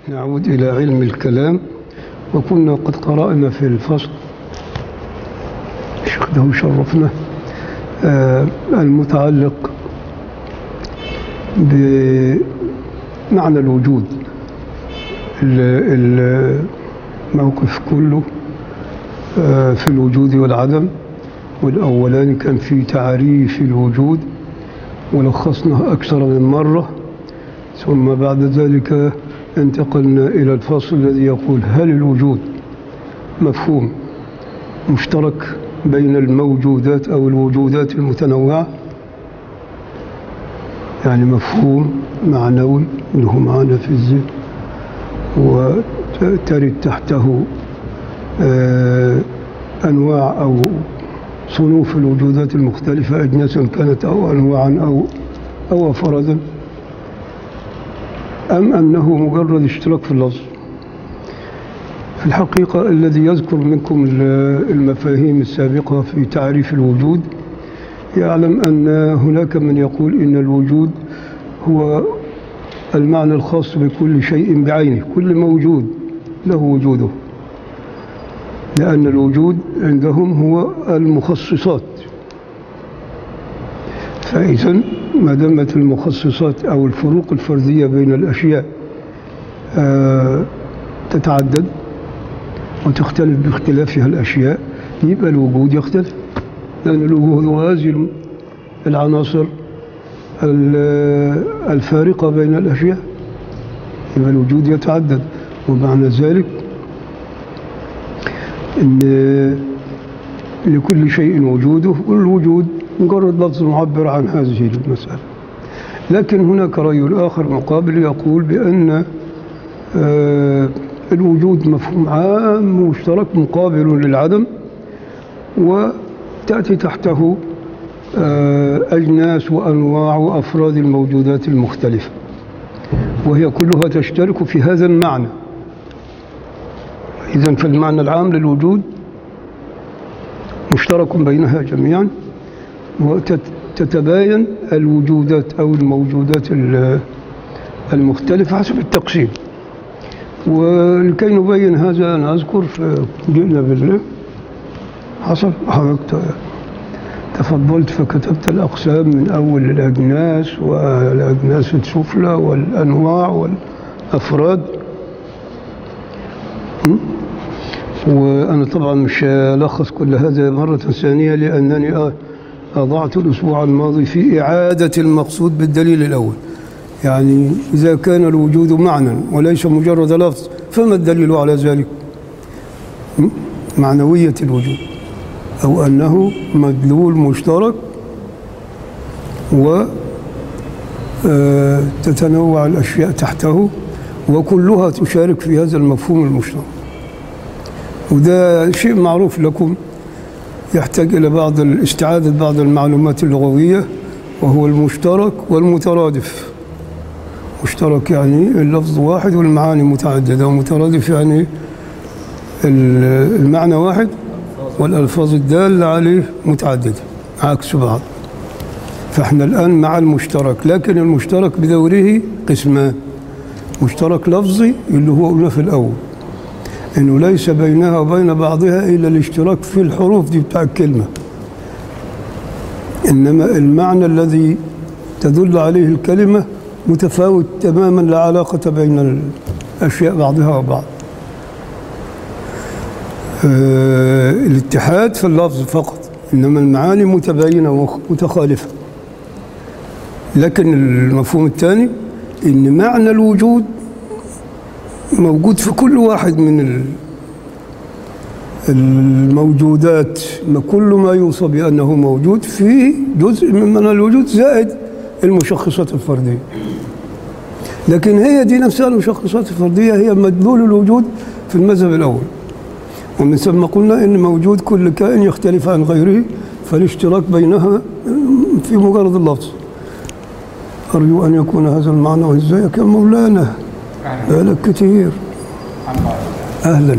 نعود إلى علم الكلام وكنا قد قرأنا في الفصل شيخنا شرفنا آه، المتعلق بمعنى الوجود ال- الموقف كله آه، في الوجود والعدم والأولاني كان في تعريف الوجود ولخصناه أكثر من مرة ثم بعد ذلك انتقلنا إلى الفصل الذي يقول هل الوجود مفهوم مشترك بين الموجودات أو الوجودات المتنوعة يعني مفهوم معنوي له معنى في الذهن وترد تحته آه، أنواع أو صنوف الوجودات المختلفة أجناسا كانت أو أنواعا أو أو أفرادا أم أنه مجرد اشتراك في اللفظ في الحقيقة الذي يذكر منكم ال- المفاهيم السابقة في تعريف الوجود يعلم أن هناك من يقول إن الوجود هو المعنى الخاص بكل شيء بعينه كل موجود له وجوده لأن الوجود عندهم هو المخصصات فإذا ما دامت المخصصات أو الفروق الفردية بين الأشياء آه، تتعدد وتختلف باختلافها الأشياء يبقى الوجود يختلف لأن الوجود هو هذه العناصر ال- الفارقة بين الأشياء يبقى الوجود يتعدد ومعنى ذلك أن لكل شيء وجوده والوجود مجرد لفظ معبر عن هذه المسألة لكن هناك رأي آخر مقابل يقول بأن آه، الوجود مفهوم عام مشترك مقابل للعدم وتأتي تحته آه، أجناس وأنواع وأفراد الموجودات المختلفة وهي كلها تشترك في هذا المعنى إذا فالمعنى العام للوجود مشترك بينها جميعا وتتباين الوجودات أو الموجودات ال- المختلفة حسب التقسيم ولكي نبين هذا أنا أذكر جئنا بالله حصل حضرتك تفضلت فكتبت الأقسام من أول الأجناس والأجناس السفلى والأنواع والأفراد م? وأنا طبعا مش ألخص كل هذا مرة ثانية لأنني أ- أضعت الأسبوع الماضي في إعادة المقصود بالدليل الأول يعني إذا كان الوجود معنى وليس مجرد لفظ فما الدليل على ذلك م? معنوية الوجود أو أنه مدلول مشترك و آه، تتنوع الأشياء تحته وكلها تشارك في هذا المفهوم المشترك وده شيء معروف لكم يحتاج إلى بعض استعادة بعض المعلومات اللغوية وهو المشترك والمترادف مشترك يعني اللفظ واحد والمعاني متعددة ومترادف يعني ال- المعنى واحد والألفاظ الدالة عليه متعددة عكس بعض فاحنا الآن مع المشترك لكن المشترك بدوره قسمان مشترك لفظي اللي هو قلنا في الأول إنه ليس بينها وبين بعضها إلا الاشتراك في الحروف دي بتاع الكلمة إنما المعنى الذي تدل عليه الكلمة متفاوت تماما لا علاقة بين الأشياء بعضها وبعض آه، الاتحاد في اللفظ فقط إنما المعاني متباينة ومتخالفة لكن المفهوم الثاني إن معنى الوجود موجود في كل واحد من ال- الموجودات ما كل ما يوصى بأنه موجود في جزء من معنى الوجود زائد المشخصات الفردية لكن هي دي نفسها المشخصات الفردية هي مدلول الوجود في المذهب الأول ومن ثم قلنا إن موجود كل كائن يختلف عن غيره فالاشتراك بينها في مجرد اللفظ أرجو أن يكون هذا المعنى وإزيك يا مولانا بقالك كتير أهلا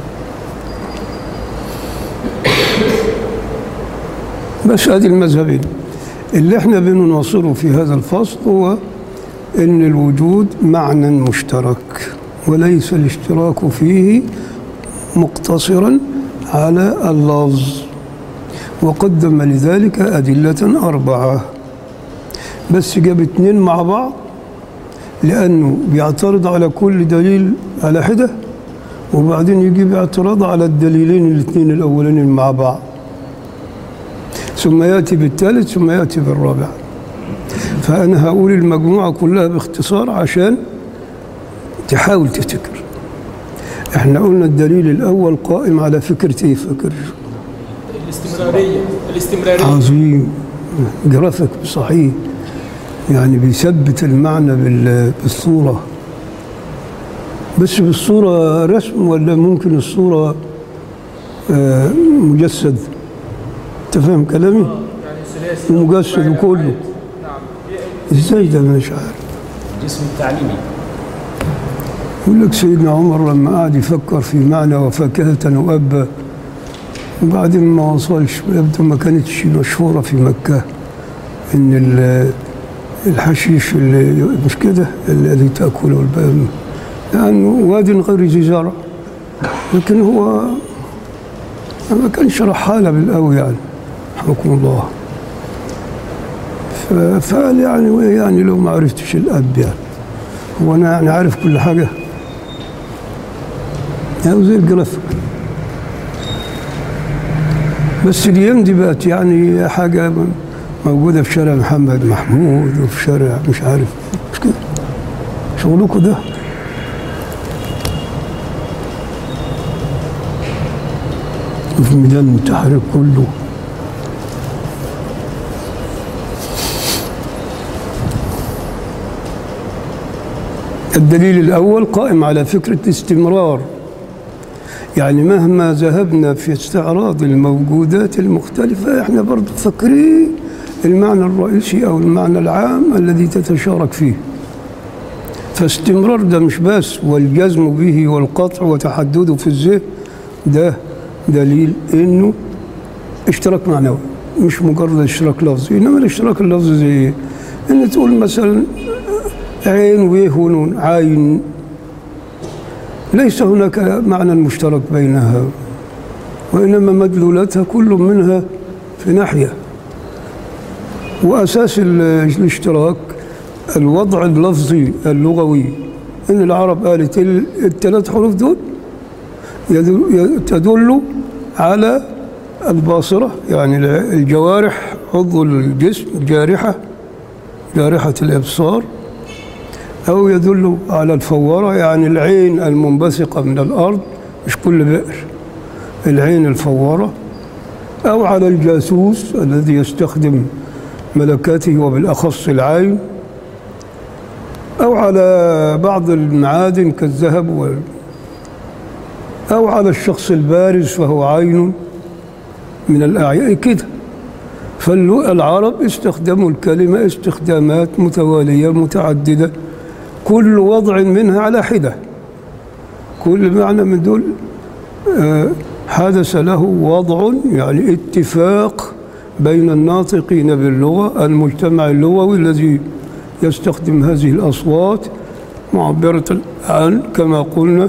بس هذه المذهبين اللي احنا بنناصره في هذا الفصل هو ان الوجود معنى مشترك وليس الاشتراك فيه مقتصرا على اللفظ وقدم لذلك أدلة أربعة بس جاب اتنين مع بعض لأنه بيعترض على كل دليل على حدة وبعدين يجيب اعتراض على الدليلين الاثنين الأولين مع بعض ثم يأتي بالثالث ثم يأتي بالرابع فأنا هقول المجموعة كلها باختصار عشان تحاول تفتكر احنا قلنا الدليل الأول قائم على فكرة ايه فكر الاستمرارية الاستمرارية عظيم جرافيك صحيح يعني بيثبت المعنى بال- بالصورة بس بالصورة رسم ولا ممكن الصورة آه، مجسد انت فاهم كلامي؟ يعني ثلاثي ومجسد وكله نعم ازاي ده مش عارف الجسم التعليمي يقول لك سيدنا عمر لما قعد يفكر في معنى وفاكهة وأبا وبعدين ما وصلش يبدو ما كانتش مشهورة في مكة إن ال- الحشيش اللي مش كده الذي تأكله البهائم لأنه واد غير ذي زرع لكن هو ما كانش رحالة بالقوي يعني حكم الله ف- فقال يعني وإيه يعني لو ما عرفتش الأب يعني هو أنا يعني عارف كل حاجة يعني زي الجرافيك بس اليوم دي بقت يعني حاجة موجودة في شارع محمد محمود وفي شارع مش عارف مش كده شغلكم ده وفي ميدان التحرير كله الدليل الأول قائم على فكرة استمرار يعني مهما ذهبنا في استعراض الموجودات المختلفة احنا برضو فاكرين المعنى الرئيسي أو المعنى العام الذي تتشارك فيه فاستمرار ده مش بس والجزم به والقطع وتحدده في الذهن ده دليل انه اشتراك معنوي مش مجرد اشتراك لفظي انما الاشتراك اللفظي زي ايه؟ ان تقول مثلا عين ويه ونون عين ليس هناك معنى مشترك بينها وإنما مدلولاتها كل منها في ناحية وأساس ال- الاشتراك الوضع اللفظي اللغوي إن العرب قالت ال- الثلاث حروف دول يدل ي- تدل على الباصرة يعني الع- الجوارح عضو الجسم الجارحة جارحة الإبصار أو يدل على الفورة يعني العين المنبثقة من الأرض مش كل بئر العين الفورة أو على الجاسوس الذي يستخدم ملكاته وبالأخص العين أو على بعض المعادن كالذهب وال أو على الشخص البارز فهو عين من الأعياء كده فالعرب استخدموا الكلمة استخدامات متوالية متعددة كل وضع منها على حدة كل معنى من دول آه، حدث له وضع يعني اتفاق بين الناطقين باللغة المجتمع اللغوي الذي يستخدم هذه الأصوات معبرة عن كما قلنا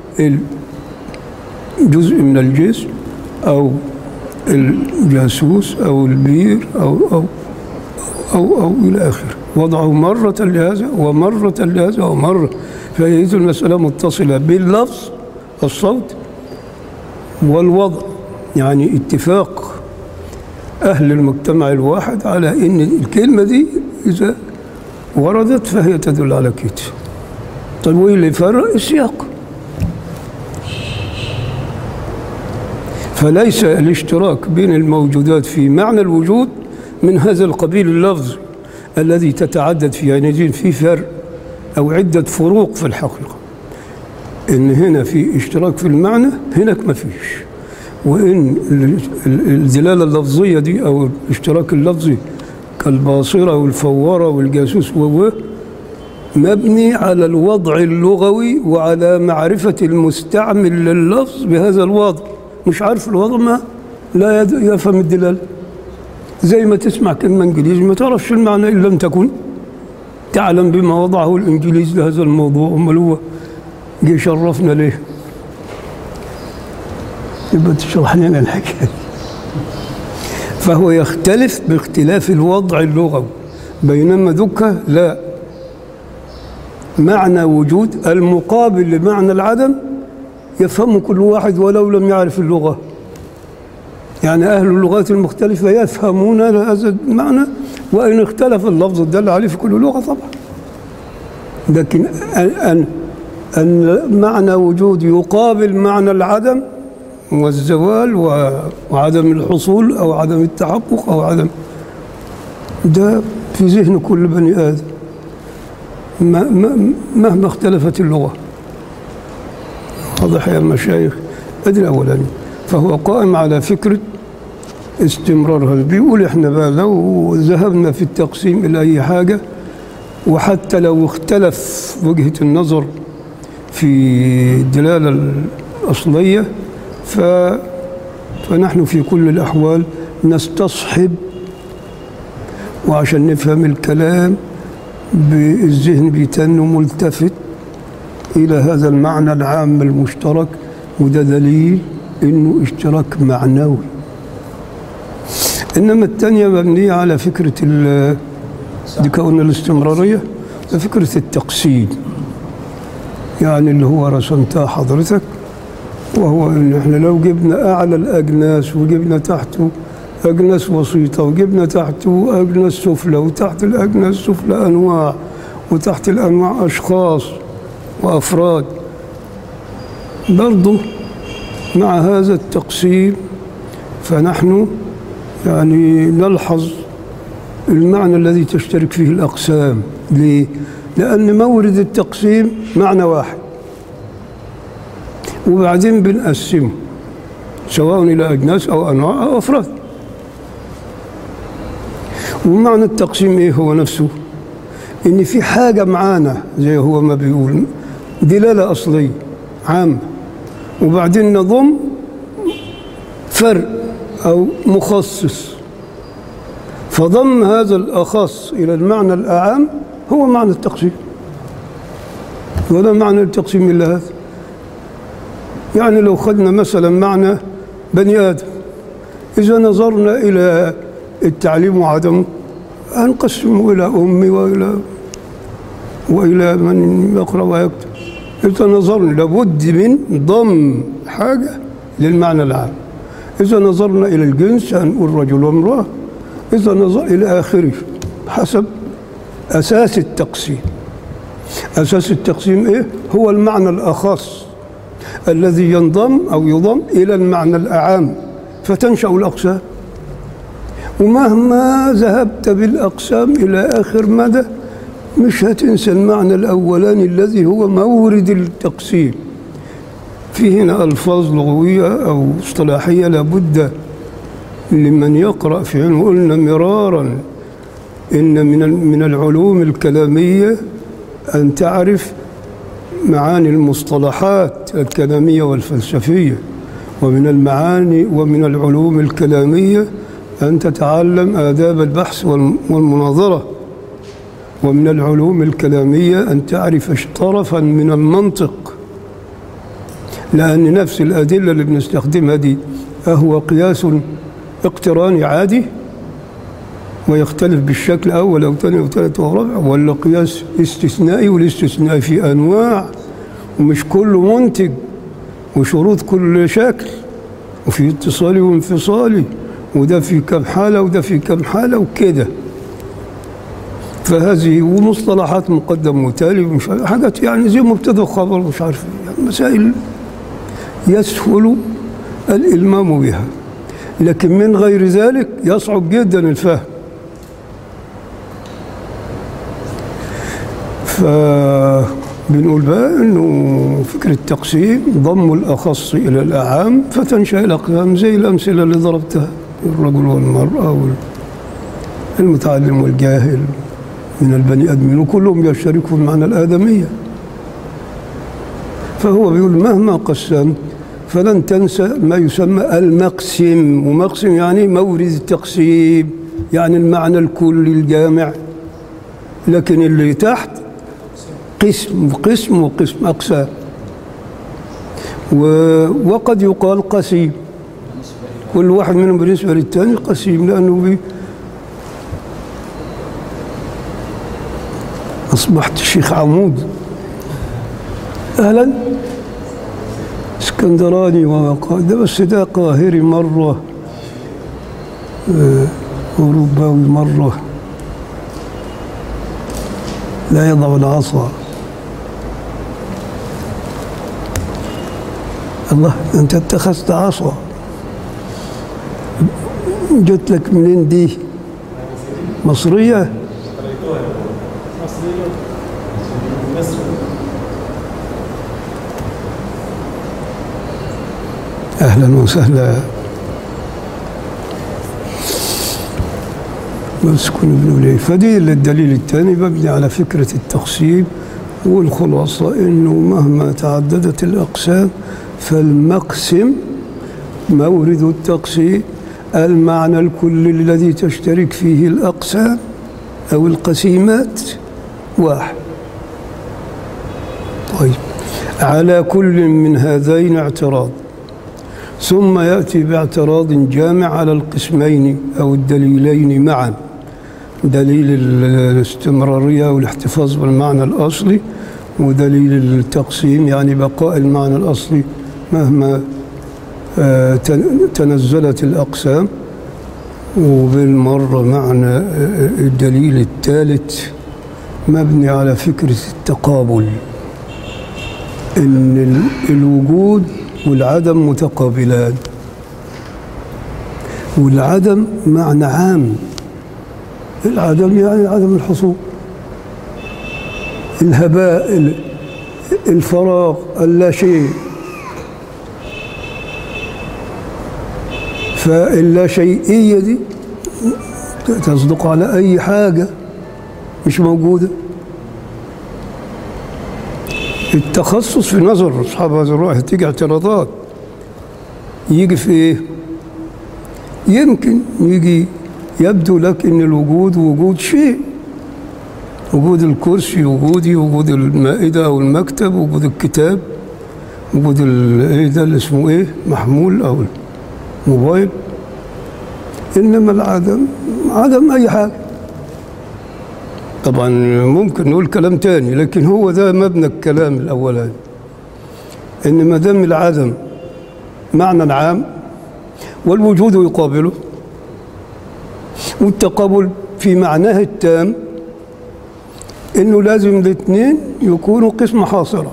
الجزء من الجسم أو الجاسوس أو البير أو أو أو أو إلى آخره وضعه مرة لهذا ومرة لهذا ومرة فهي إذا المسألة متصلة باللفظ الصوت والوضع يعني اتفاق أهل المجتمع الواحد على أن الكلمة دي إذا وردت فهي تدل على كده طيب وإيه اللي يفرق السياق فليس الاشتراك بين الموجودات في معنى الوجود من هذا القبيل اللفظي الذي تتعدد فيه يعني دي في فرق أو عدة فروق في الحقيقة إن هنا في اشتراك في المعنى هناك ما فيش وإن ال- ال- الدلالة اللفظية دي أو الاشتراك اللفظي كالباصرة والفورة والجاسوس و مبني على الوضع اللغوي وعلى معرفة المستعمل لللفظ بهذا الوضع مش عارف الوضع ما لا يد- يفهم الدلالة زي ما تسمع كلمة إنجليزي ما تعرفش المعنى إن لم تكن تعلم بما وضعه الإنجليز لهذا الموضوع أمال هو جه شرفنا ليه يبقى تشرح لنا الحكايه فهو يختلف باختلاف الوضع اللغوي بينما دكة لا معنى وجود المقابل لمعنى العدم يفهم كل واحد ولو لم يعرف اللغة يعني أهل اللغات المختلفة يفهمون هذا المعنى وإن اختلف اللفظ الدل عليه في كل لغة طبعا لكن أن, أن, أن معنى وجود يقابل معنى العدم والزوال و- وعدم الحصول أو عدم التحقق أو عدم ده في ذهن كل بني آدم ما- ما- مهما اختلفت اللغة واضح يا مشايخ ادي الاولاني فهو قائم على فكره استمرارها بيقول احنا بقى لو ذهبنا في التقسيم الى اي حاجه وحتى لو اختلف وجهه النظر في الدلاله الاصليه ف فنحن في كل الاحوال نستصحب وعشان نفهم الكلام بالذهن بيتن ملتفت إلى هذا المعنى العام المشترك وده دليل إنه اشتراك معنوي إنما الثانية مبنية على فكرة ال- دي كون الاستمرارية ده فكرة التقسيم يعني اللي هو رسمتها حضرتك وهو إن إحنا لو جبنا أعلى الأجناس وجبنا تحته أجناس وسيطة وجبنا تحته أجناس سفلى وتحت الأجناس سفلى أنواع وتحت الأنواع أشخاص وأفراد برضه مع هذا التقسيم فنحن يعني نلحظ المعنى الذي تشترك فيه الأقسام ليه؟ لأن مورد التقسيم معنى واحد وبعدين بنقسمه سواء إلى أجناس أو أنواع أو أفراد ومعنى التقسيم إيه هو نفسه إن في حاجة معانا زي هو ما بيقول دلالة أصلية عامة وبعدين نضم فرق أو مخصص فضم هذا الأخص إلى المعنى الأعام هو معنى التقسيم ولا معنى التقسيم إلا هذا يعني لو خدنا مثلا معنى بني آدم إذا نظرنا إلى التعليم وعدمه هنقسمه إلى أمي وإلى وإلى من يقرأ ويكتب إذا نظرنا لابد من ضم حاجة للمعنى العام إذا نظرنا إلى الجنس هنقول رجل وامرأة إذا نظر إلى آخره حسب أساس التقسيم أساس التقسيم إيه؟ هو المعنى الأخص الذي ينضم أو يضم إلى المعنى الأعام فتنشأ الأقسام ومهما ذهبت بالأقسام إلى آخر مدى مش هتنسى المعنى الأولاني الذي هو مورد التقسيم في هنا ألفاظ لغوية أو اصطلاحية لابد لمن يقرأ في علم قلنا مرارا إن من من العلوم الكلامية أن تعرف معاني المصطلحات الكلامية والفلسفية ومن المعاني ومن العلوم الكلامية أن تتعلم آداب البحث والم- والمناظرة ومن العلوم الكلامية أن تعرف طرفا من المنطق لأن نفس الأدلة اللي بنستخدمها دي أهو قياس اقتراني عادي ويختلف بالشكل أول أو ثاني أو ثالث أو رابع ولا قياس استثنائي والاستثناء في أنواع ومش كله منتج وشروط كل شكل وفي اتصالي وانفصالي وده في كم حالة وده في كم حالة وكده فهذه ومصطلحات مقدم وتالي ومش عارف- حاجات يعني زي مبتدا وخبر مش عارف إيه. يعني مسائل يسهل الإلمام بها لكن من غير ذلك يصعب جدا الفهم فبنقول بقى انه فكره التقسيم ضم الاخص الى الاعام فتنشا الاقسام زي الامثله اللي ضربتها الرجل والمراه والمتعلم والجاهل من البني ادمين وكلهم يشتركوا في المعنى الادميه فهو بيقول مهما قسمت فلن تنسى ما يسمى المقسم ومقسم يعني مورد التقسيم يعني المعنى الكلي الجامع لكن اللي تحت قسم وقسم وقسم أقسام و- وقد يقال قسيم كل واحد منهم بالنسبة للثاني قسيم لأنه بي أصبحت الشيخ عمود أهلا اسكندراني وقاد بس ده قاهري مرة آه، أوروباوي مرة لا يضع العصا الله أنت اتخذت عصا جت لك منين دي مصرية أهلا وسهلا مسكن ابن ليه فدي الدليل الثاني مبني على فكرة التقسيم والخلاصة إنه مهما تعددت الأقسام فالمقسم مورد التقسيم المعنى الكلي الذي تشترك فيه الأقسام أو القسيمات واحد طيب على كل من هذين اعتراض ثم يأتي باعتراض جامع على القسمين أو الدليلين معا دليل الاستمرارية والاحتفاظ بالمعنى الأصلي ودليل التقسيم يعني بقاء المعنى الأصلي مهما آه، تن- تنزلت الأقسام وبالمرة معنى آه، الدليل الثالث مبني على فكرة التقابل إن ال- الوجود والعدم متقابلان والعدم معنى عام العدم يعني عدم الحصول الهباء ال- الفراغ اللا شيء فاللا شيئية دي تصدق على أي حاجة مش موجودة التخصص في نظر أصحاب هذا الرأي تيجي اعتراضات يجي في إيه؟ يمكن يجي يبدو لك ان الوجود وجود شيء وجود الكرسي وجودي وجود المائده او المكتب وجود الكتاب وجود ال- ايه ده اللي اسمه ايه محمول او الموبايل انما العدم عدم اي حاجه طبعا ممكن نقول كلام تاني لكن هو ده مبنى الكلام الاولاني ان ما دام العدم معنى عام والوجود يقابله والتقابل في معناه التام انه لازم الاثنين يكونوا قسمة حاصرة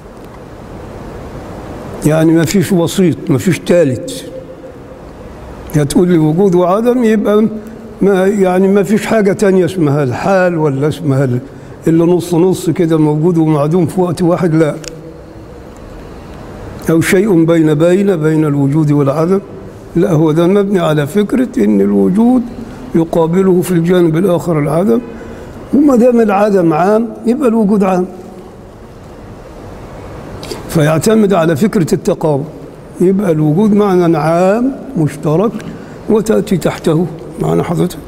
يعني ما فيش وسيط ما فيش ثالث هتقول لي وجود وعدم يبقى ما يعني ما فيش حاجة تانية اسمها الحال ولا اسمها ال- اللي نص نص كده موجود ومعدوم في وقت واحد لا أو شيء بين بين بين الوجود والعدم لا هو ده مبني على فكرة إن الوجود يقابله في الجانب الآخر العدم وما دام العدم عام يبقى الوجود عام فيعتمد على فكرة التقابل يبقى الوجود معنى عام مشترك وتأتي تحته معنى حضرتك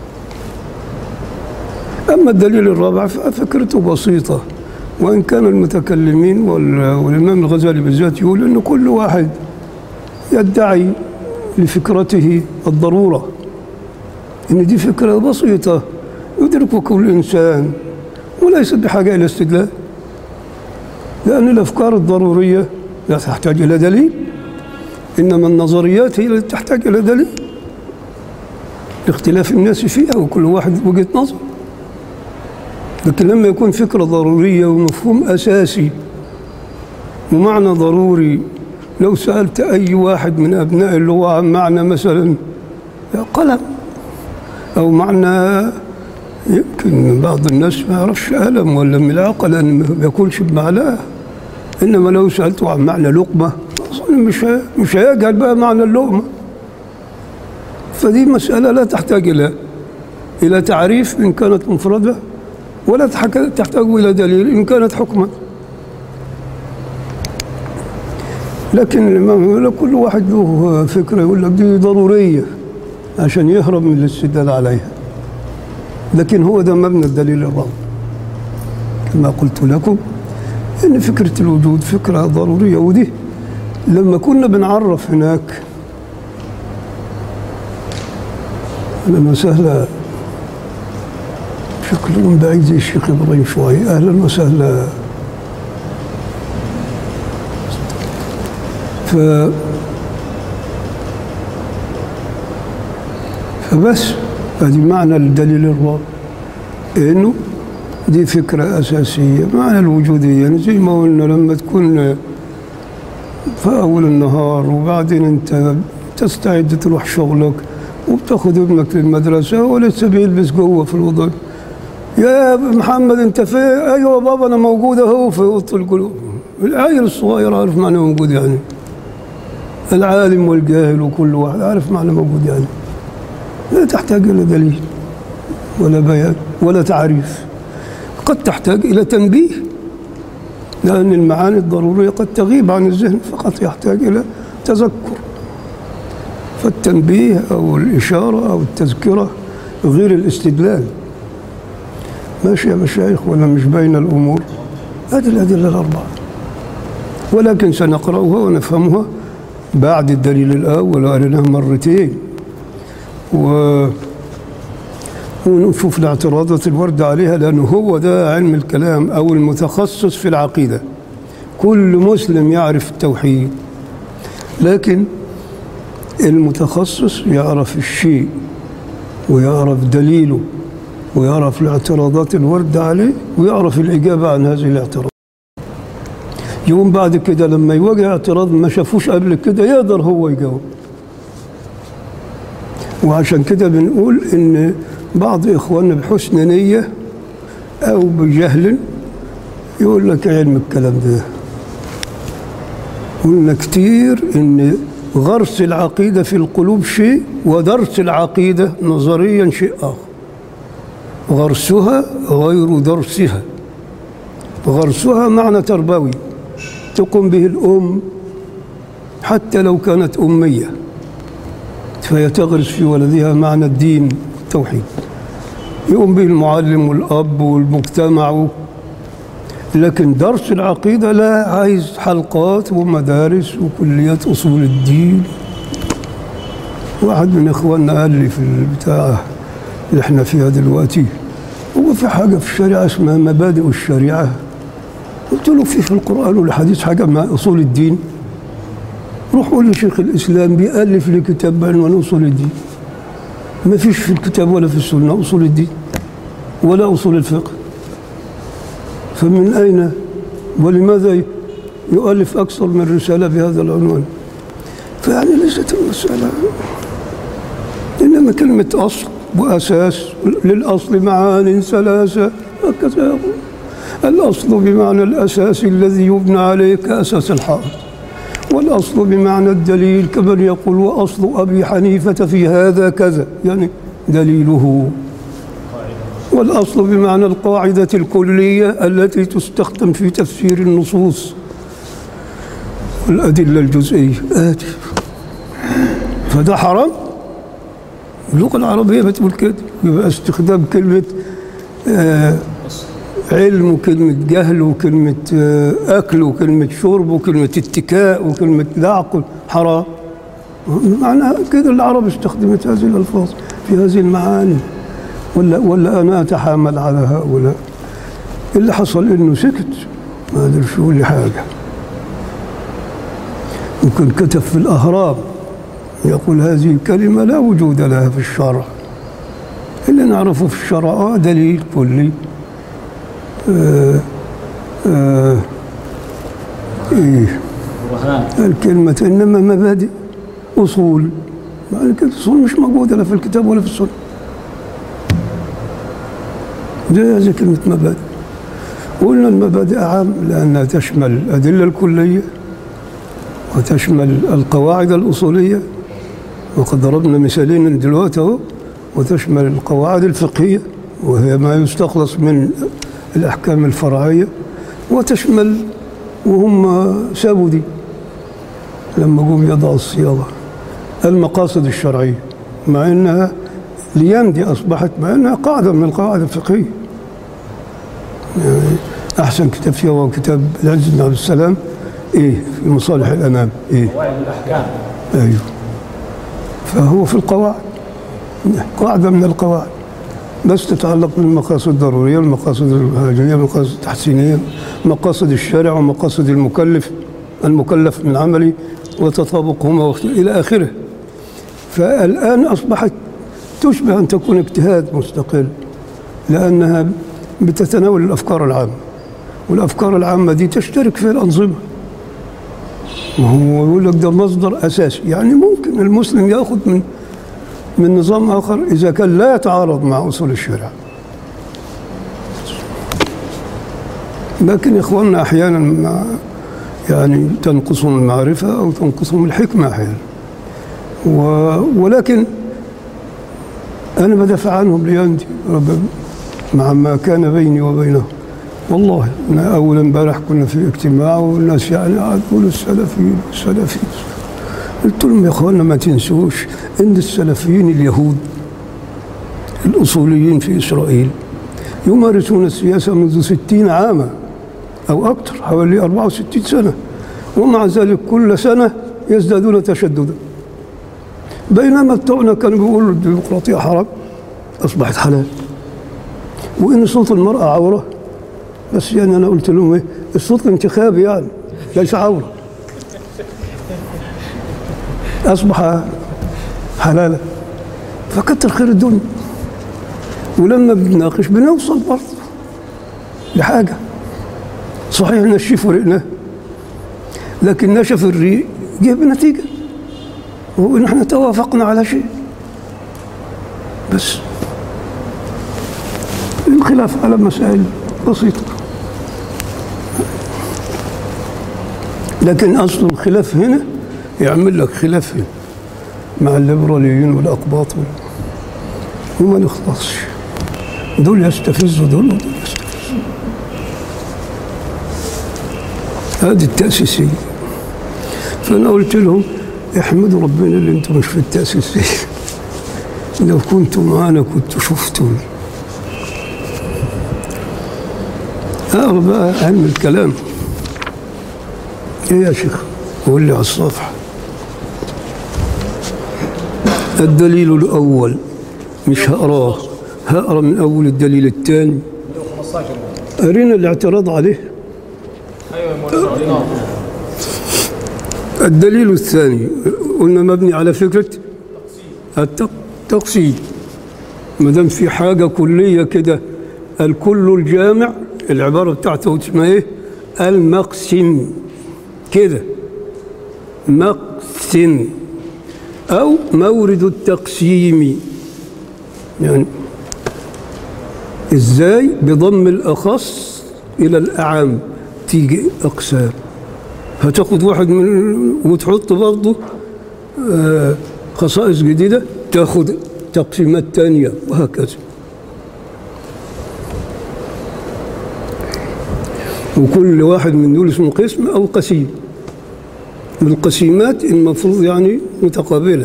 أما الدليل الرابع ففكرته بسيطة وإن كان المتكلمين وال- والإمام الغزالي بالذات يقول أن كل واحد يدعي لفكرته الضرورة إن دي فكرة بسيطة يدركها كل إنسان وليس بحاجة إلى استدلال لأن الأفكار الضرورية لا تحتاج إلى دليل إنما النظريات هي التي تحتاج إلى دليل لاختلاف الناس فيها وكل واحد وجهة نظر لكن لما يكون فكرة ضرورية ومفهوم أساسي ومعنى ضروري لو سألت أي واحد من أبناء اللغة عن معنى مثلا قلم أو معنى يمكن بعض الناس ما يعرفش قلم ولا ملعقة لأن ما بياكلش بمعلقة إنما لو سألته عن معنى لقمة أظن مش هي- مش هيجهل بقى معنى اللقمة فدي مسألة لا تحتاج إلى إلى تعريف إن كانت مفردة ولا تحك- تحتاج إلى دليل إن كانت حكما لكن الإمام يقول لك كل واحد له فكرة يقول لك دي ضرورية عشان يهرب من الاستدلال عليها لكن هو ده مبنى الدليل الرابع كما قلت لكم إن فكرة الوجود فكرة ضرورية ودي لما كنا بنعرف هناك لما سهلة شكلهم بعيد زي الشيخ ابراهيم شوي اهلا وسهلا ف فبس هذه معنى الدليل الرابع انه دي فكرة أساسية معنى الوجودية يعني زي ما قلنا لما تكون في أول النهار وبعدين أنت تستعد تروح شغلك وبتاخذ ابنك للمدرسة ولسه بيلبس جوه في الوضع يا محمد أنت فين؟ أيوة بابا أنا موجود أهو في أوضة القلوب العيل الصغير عارف معنى موجود يعني العالم والجاهل وكل واحد عارف معنى موجود يعني لا تحتاج إلى دليل ولا بيان ولا تعريف قد تحتاج إلى تنبيه لأن المعاني الضرورية قد تغيب عن الذهن فقط يحتاج إلى تذكر فالتنبيه أو الإشارة أو التذكرة غير الاستدلال ماشي يا مشايخ ولا مش بين الأمور هذه الأدلة الأربعة ولكن سنقرأها ونفهمها بعد الدليل الأول وقريناه مرتين و ونشوف الاعتراضات الوردة عليها لأنه هو ده علم الكلام أو المتخصص في العقيدة كل مسلم يعرف التوحيد لكن المتخصص يعرف الشيء ويعرف دليله ويعرف الاعتراضات الوردة عليه ويعرف الإجابة عن هذه الاعتراضات يوم بعد كده لما يواجه اعتراض ما شافوش قبل كده يقدر هو يجاوب وعشان كده بنقول ان بعض اخواننا بحسن نيه او بجهل يقول لك علم الكلام ده قلنا كتير ان غرس العقيده في القلوب شيء ودرس العقيده نظريا شيء اخر غرسها غير درسها غرسها معنى تربوي تقوم به الام حتى لو كانت اميه فهي تغرس في ولدها معنى الدين التوحيد يقوم به المعلم والأب والمجتمع لكن درس العقيدة لا عايز حلقات ومدارس وكليات أصول الدين واحد من إخواننا قال لي في البتاع اللي احنا فيها دلوقتي هو في حاجة في الشريعة اسمها مبادئ الشريعة قلت له في في القرآن والحديث حاجة مع أصول الدين روح قول لشيخ الإسلام بيألف لي كتاب بعنوان أصول الدين ما فيش في الكتاب ولا في السنة أصول الدين ولا أصول الفقه فمن أين ولماذا يؤلف أكثر من رسالة بهذا العنوان فيعني ليست المسألة إنما كلمة أصل وأساس للأصل معان ثلاثة هكذا يقول الأصل بمعنى الأساس الذي يبنى عليه كأساس الحائط والأصل بمعنى الدليل كمن يقول وأصل أبي حنيفة في هذا كذا يعني دليله والأصل بمعنى القاعدة الكلية التي تستخدم في تفسير النصوص الأدلة الجزئية آتي فده حرام اللغة العربية بتقول كده يبقى استخدام كلمة آه علم وكلمة جهل وكلمة آه، أكل وكلمة شرب وكلمة اتكاء وكلمة لا عقل حرام معناها كده العرب استخدمت هذه الألفاظ في هذه المعاني ولا ولا أنا أتحامل على هؤلاء اللي حصل إنه سكت ما أدري شو لي حاجة يمكن كتب في الأهرام يقول هذه الكلمة لا وجود لها في الشرع اللي نعرفه في الشرع آه دليل كلي آه آه إيه برهان الكلمة إنما مبادئ أصول معنى كده أصول مش موجودة لا في الكتاب ولا في السنة زي زي كلمة مبادئ قلنا المبادئ عام لأنها تشمل الأدلة الكلية وتشمل القواعد الأصولية وقد ضربنا مثالين دلوقتي أهو وتشمل القواعد الفقهية وهي ما يستخلص من الأحكام الفرعية وتشمل وهم سابوا دي لما قوم يضعوا الصياغة المقاصد الشرعية مع أنها الأيام دي أصبحت مع أنها قاعدة من القواعد الفقهية يعني أحسن كتاب فيها هو كتاب العز بن عبد السلام إيه في مصالح الأنام إيه قواعد الأحكام أيوه فهو في القواعد قاعدة من القواعد بس تتعلق بالمقاصد الضرورية المقاصد الهاجمية المقاصد التحسينية مقاصد الشارع ومقاصد المكلف المكلف من عمله وتطابقهما واخت- إلى آخره فالآن أصبحت تشبه أن تكون اجتهاد مستقل لأنها بتتناول الأفكار العامة والأفكار العامة دي تشترك في الأنظمة ما هو يقول لك ده مصدر أساسي يعني ممكن المسلم يأخذ من من نظام آخر إذا كان لا يتعارض مع أصول الشريعة لكن إخواننا أحيانا مع يعني تنقصهم المعرفة أو تنقصهم الحكمة أحيانا و ولكن أنا بدافع عنهم ليندي رب- مع ما كان بيني وبينهم والله أنا أول امبارح كنا في اجتماع والناس يعني قعدوا يقولوا السلفيين السلفيين قلت لهم يا اخوانا ما تنسوش ان السلفيين اليهود الاصوليين في اسرائيل يمارسون السياسه منذ ستين عاما او اكثر حوالي 64 سنه ومع ذلك كل سنه يزدادون تشددا بينما بتوعنا كانوا بيقولوا الديمقراطيه حرام اصبحت حلال وان صوت المراه عوره بس يعني انا قلت لهم ايه الصوت الانتخابي يعني ليس عوره أصبح حلالا فكتر خير الدنيا ولما بنناقش بنوصل برضه لحاجة صحيح نشف ورقنا لكن نشف الريق جه بنتيجة وهو إن احنا توافقنا على شيء بس الخلاف على مسائل بسيطة لكن أصل الخلاف هنا يعمل لك خلاف هنا مع الليبراليين والأقباط وال- وما نخلصش دول يستفزوا دول ودول يستفزوا هذه التأسيسية فأنا قلت لهم احمدوا ربنا اللي انتم مش في التأسيسية لو كنتوا معانا كنتوا شفتوا أقرأ بقى علم الكلام إيه يا شيخ قول لي على الصفحة الدليل الأول مش هقراه هقرا من أول الدليل الثاني 15 أرينا الاعتراض عليه ايوه يا مولانا الدليل الثاني قلنا مبني على فكرة التق- التقسيم ما دام في حاجة كلية كده الكل الجامع العبارة بتاعته اسمها ايه؟ المقسم كده مقسم أو مورد التقسيم يعني ازاي بضم الأخص إلى الأعم تيجي أقسام هتاخد واحد من وتحط برضه آه، خصائص جديدة تاخد تقسيمات تانية وهكذا وكل واحد من دول اسمه قسم أو قسيم والقسيمات المفروض يعني متقابلة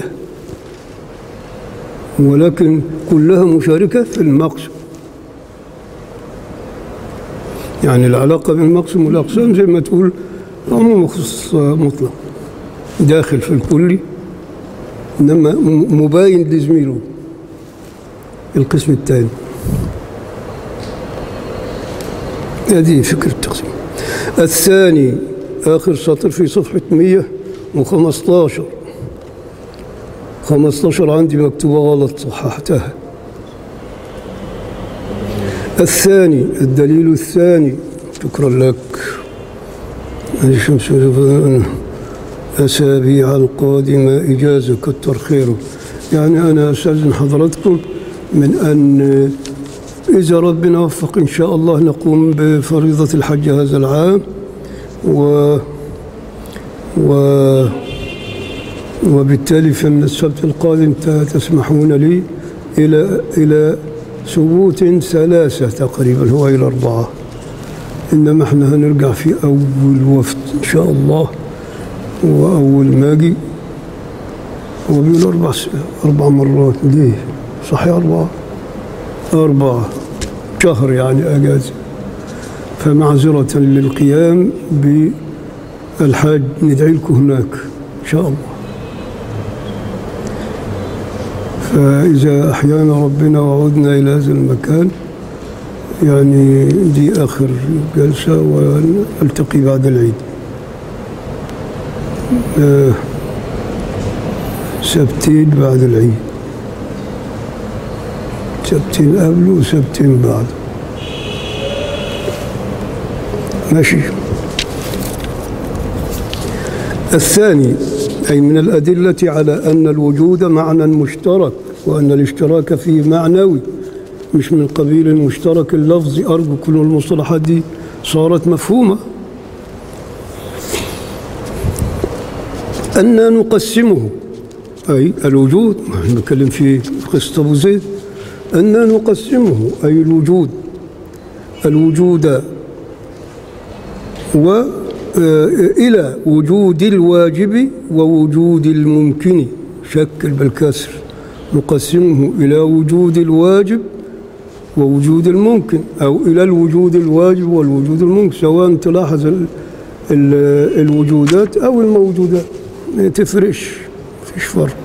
ولكن كلها مشاركة في المقسم يعني العلاقة بين المقسم والأقسام زي ما تقول عموم خصوص مطلق داخل في الكلي إنما م- مباين لزميله القسم الثاني هذه فكرة التقسيم الثاني آخر سطر في صفحة 115 15 عندي مكتوبة غلط صححتها الثاني الدليل الثاني شكرا لك الشمس أسابيع القادمة إجازة كتر خيره يعني أنا أستاذن حضراتكم من أن إذا ربنا وفق إن شاء الله نقوم بفريضة الحج هذا العام و و وبالتالي فمن السبت القادم ت- تسمحون لي إلى إلى ثبوت ثلاثة تقريبا هو إلى أربعة إنما احنا هنرجع في أول وفد إن شاء الله وأول ما أجي هو بيقول أربع س- أربع مرات ليه؟ صحيح أربعة أربعة شهر يعني أجازة فمعذرة للقيام الحاج ندعي لكم هناك إن شاء الله فإذا أحيانا ربنا وعدنا إلى هذا المكان يعني دي آخر جلسة ونلتقي بعد العيد آه، سبتين بعد العيد سبتين قبله وسبتين بعده ماشي الثاني أي من الأدلة على أن الوجود معنى مشترك وأن الاشتراك فيه معنوي مش من قبيل المشترك اللفظي أرجو كل المصطلحات دي صارت مفهومة أن نقسمه أي الوجود ما احنا بنتكلم في قصة أبو زيد أن نقسمه أي الوجود الوجود و آه، إلى وجود الواجب ووجود الممكن شكل بالكسر نقسمه إلى وجود الواجب ووجود الممكن أو إلى الوجود الواجب والوجود الممكن سواء تلاحظ ال- ال- الوجودات أو الموجودات ما تفرقش فيش فرق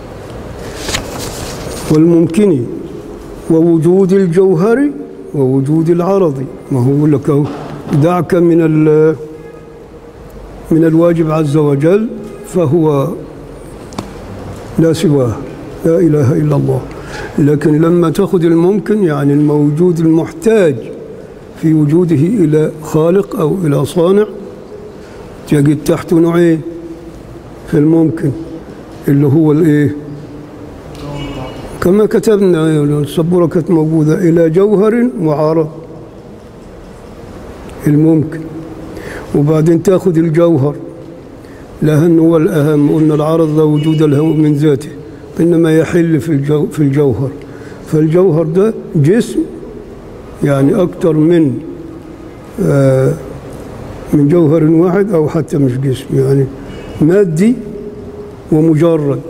والممكن ووجود الجوهر ووجود العرض ما هو يقول لك أهو دعك من ال- من الواجب عز وجل فهو لا سواه لا إله إلا الله لكن لما تأخذ الممكن يعني الموجود المحتاج في وجوده إلى خالق أو إلى صانع تجد تحته نوعين في الممكن اللي هو الإيه كما كتبنا السبورة كانت موجودة إلى جوهر وعرض الممكن وبعدين تاخذ الجوهر لأن هو الأهم قلنا العرض لا وجود له من ذاته إنما يحل في الجو في الجوهر فالجوهر ده جسم يعني أكثر من آه من جوهر واحد أو حتى مش جسم يعني مادي ومجرد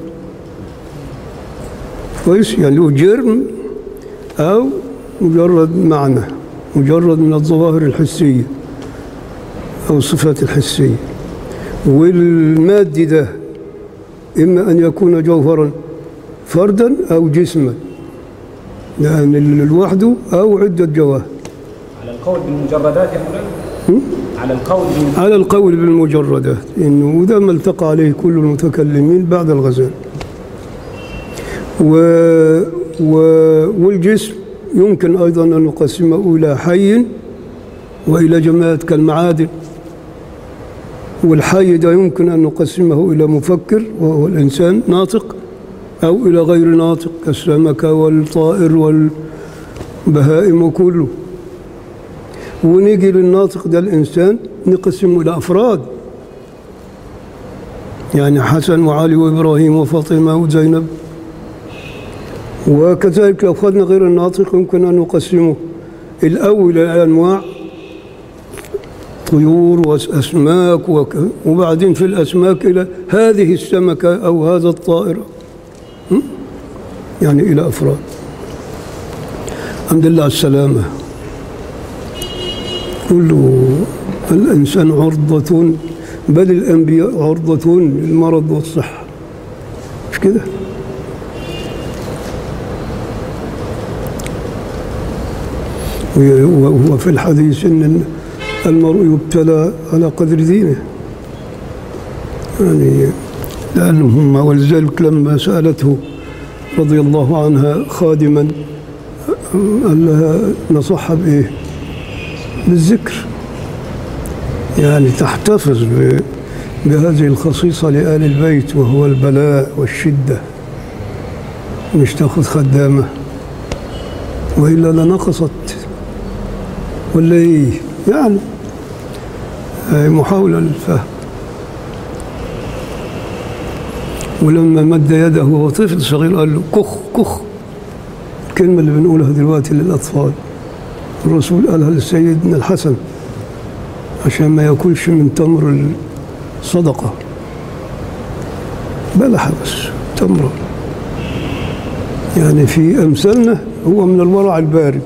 كويس يعني له جرم أو مجرد معنى مجرد من الظواهر الحسية أو الصفات الحسية والمادي ده إما أن يكون جوهرا فردا أو جسما لأن يعني لوحده أو عدة جواهر على القول بالمجردات يا مولانا على القول بالمجردات على القول بالمجردات إنه وده ما التقى عليه كل المتكلمين بعد الغزال و و والجسم يمكن أيضا أن نقسمه إلى حي وإلى جماد كالمعادن والحي ده يمكن أن نقسمه إلى مفكر وهو الإنسان ناطق أو إلى غير ناطق كالسمكة والطائر والبهائم وكله ونيجي للناطق ده الإنسان نقسمه إلى أفراد يعني حسن وعلي وإبراهيم وفاطمة وزينب وكذلك لو أخذنا غير الناطق يمكن أن نقسمه الأول إلى أنواع طيور وأسماك وك... وبعدين في الأسماك إلى هذه السمكة أو هذا الطائر م? يعني إلى أفراد الحمد لله على السلامة كل الإنسان عرضة بل الأنبياء عرضة للمرض والصحة مش كده وهو في الحديث ان المرء يبتلى على قدر دينه يعني لأنهم ولذلك لما سألته رضي الله عنها خادما قال لها نصحها بإيه بالذكر يعني تحتفظ ب- بهذه الخصيصة لآل البيت وهو البلاء والشدة مش تاخذ خدامة وإلا لنقصت ولا إيه يعني هاي محاولة للفهم ولما مد يده وهو طفل صغير قال له كخ كخ الكلمة اللي بنقولها دلوقتي للأطفال الرسول قالها لسيدنا الحسن عشان ما ياكلش من تمر الصدقة بلح بس تمرة يعني في أمثالنا هو من الورع البارد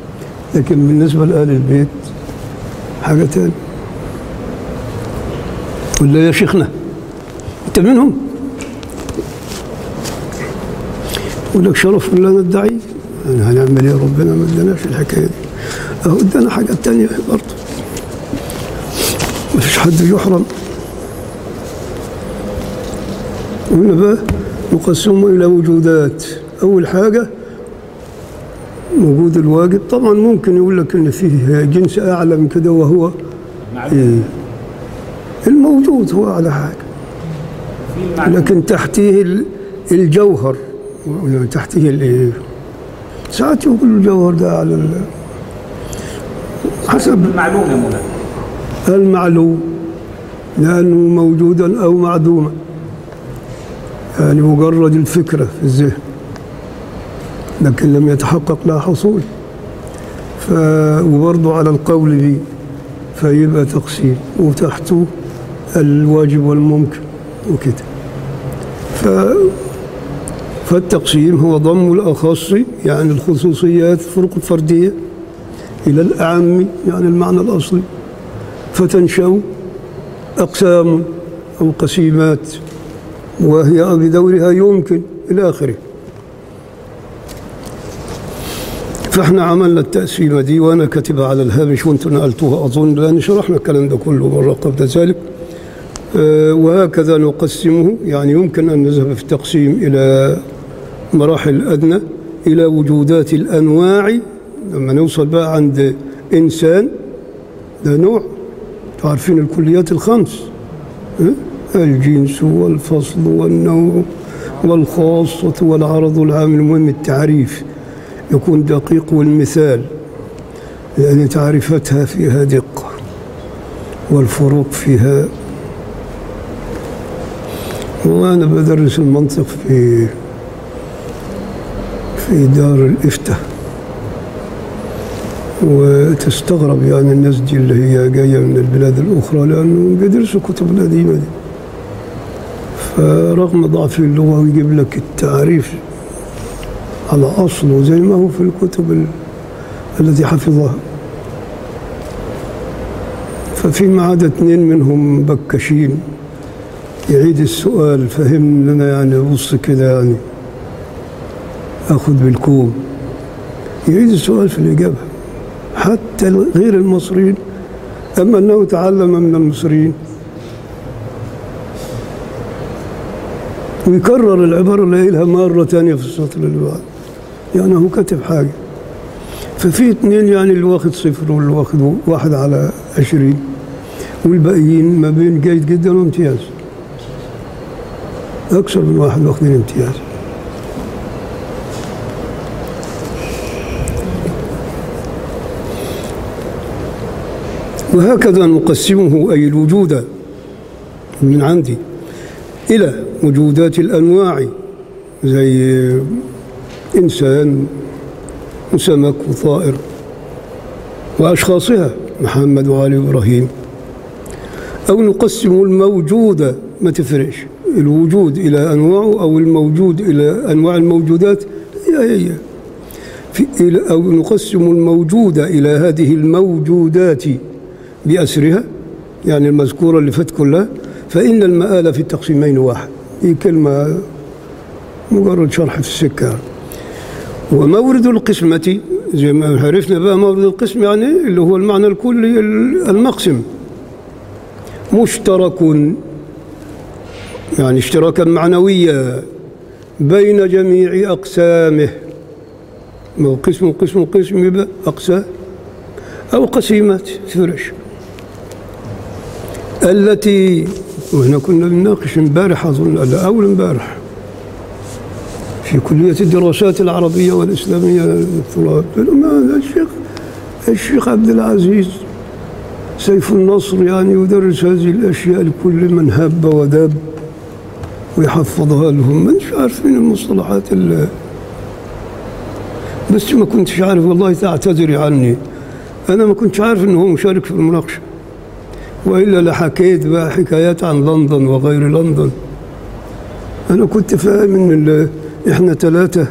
لكن بالنسبة لآل البيت حاجة تانية ولا يا شيخنا انت منهم يقول لك شرف ولا ندعي أنا هنعمل ايه ربنا ما اداناش الحكايه دي اهو ادانا حاجات تانية برضه ما فيش حد يحرم هنا بقى نقسمه الى وجودات اول حاجه وجود الواجب طبعا ممكن يقول لك ان فيه جنس اعلى من كده وهو معلوم إيه؟ الموجود هو اعلى حاجه في المعلوم لكن تحتيه ال- الجوهر يعني تحتيه الايه ساعات يقول الجوهر ده على ال- حسب المعلوم يا مولانا المعلوم لأنه موجودا أو معدوما يعني مجرد الفكرة في الذهن لكن لم يتحقق لها حصول ف... وبرضه على القول به فيبقى تقسيم وتحته الواجب والممكن وكده ف... فالتقسيم هو ضم الأخص يعني الخصوصيات الفروق الفردية إلى الأعم يعني المعنى الأصلي فتنشأ أقسام أو قسيمات وهي بدورها يمكن إلى آخره فاحنا عملنا التقسيمة دي وأنا كاتبها على الهامش وأنتم نقلتوها أظن لأن شرحنا الكلام ده كله مرة قبل ذلك آه، وهكذا نقسمه يعني يمكن أن نذهب في التقسيم إلى مراحل أدنى إلى وجودات الأنواع لما نوصل بقى عند إنسان ده نوع عارفين الكليات الخمس ها؟ الجنس والفصل والنوع والخاصة والعرض العام المهم التعريف يكون دقيق والمثال لأن تعريفاتها فيها دقة والفروق فيها وأنا بدرس المنطق في في دار الإفتاء وتستغرب يعني الناس دي اللي هي جاية من البلاد الأخرى لأنهم بيدرسوا الكتب القديمة دي فرغم ضعف اللغة يجيب لك التعريف على أصله زي ما هو في الكتب ال- التي حفظها ففيما عدا اثنين منهم بكشين يعيد السؤال فهم لنا يعني بص كده يعني أخذ بالكوم يعيد السؤال في الإجابة حتى غير المصريين أما أنه تعلم من المصريين ويكرر العبارة اللي قايلها مرة تانية في السطر اللي بعد يعني هو كاتب حاجة ففي اثنين يعني اللي واخد صفر واللي واخد واحد على عشرين والباقيين ما بين جيد جدا وامتياز أكثر من واحد واخدين امتياز وهكذا نقسمه أي الوجود من عندي إلى وجودات الأنواع زي إنسان وسمك وطائر وأشخاصها محمد وآل إبراهيم أو نقسم الموجود ما تفرقش الوجود إلى أنواعه أو الموجود إلى أنواع الموجودات هي هي في إلى- أو نقسم الموجود إلى هذه الموجودات بأسرها يعني المذكورة اللي فات كلها فإن المآل في التقسيمين واحد هي كلمة مجرد شرح في السكة ومورد القسمة زي ما عرفنا بقى مورد القسم يعني اللي هو المعنى الكلي المقسم مشترك يعني اشتراكا معنويا بين جميع أقسامه ما هو قسم قسم قسم يبقى أقسام أو قسيمات فرش التي وهنا كنا بنناقش امبارح أظن لا أول امبارح في كلية الدراسات العربية والإسلامية الدكتوراه قلت له ما الشيخ الشيخ عبد العزيز سيف النصر يعني يدرس هذه الأشياء لكل من هب ودب ويحفظها لهم مش عارفين المصطلحات اللي بس ما كنتش عارف والله تعتذري عني أنا ما كنتش عارف إنه هو مشارك في المناقشة وإلا لحكيت بقى حكايات عن لندن وغير لندن أنا كنت فاهم إن ال- إحنا ثلاثة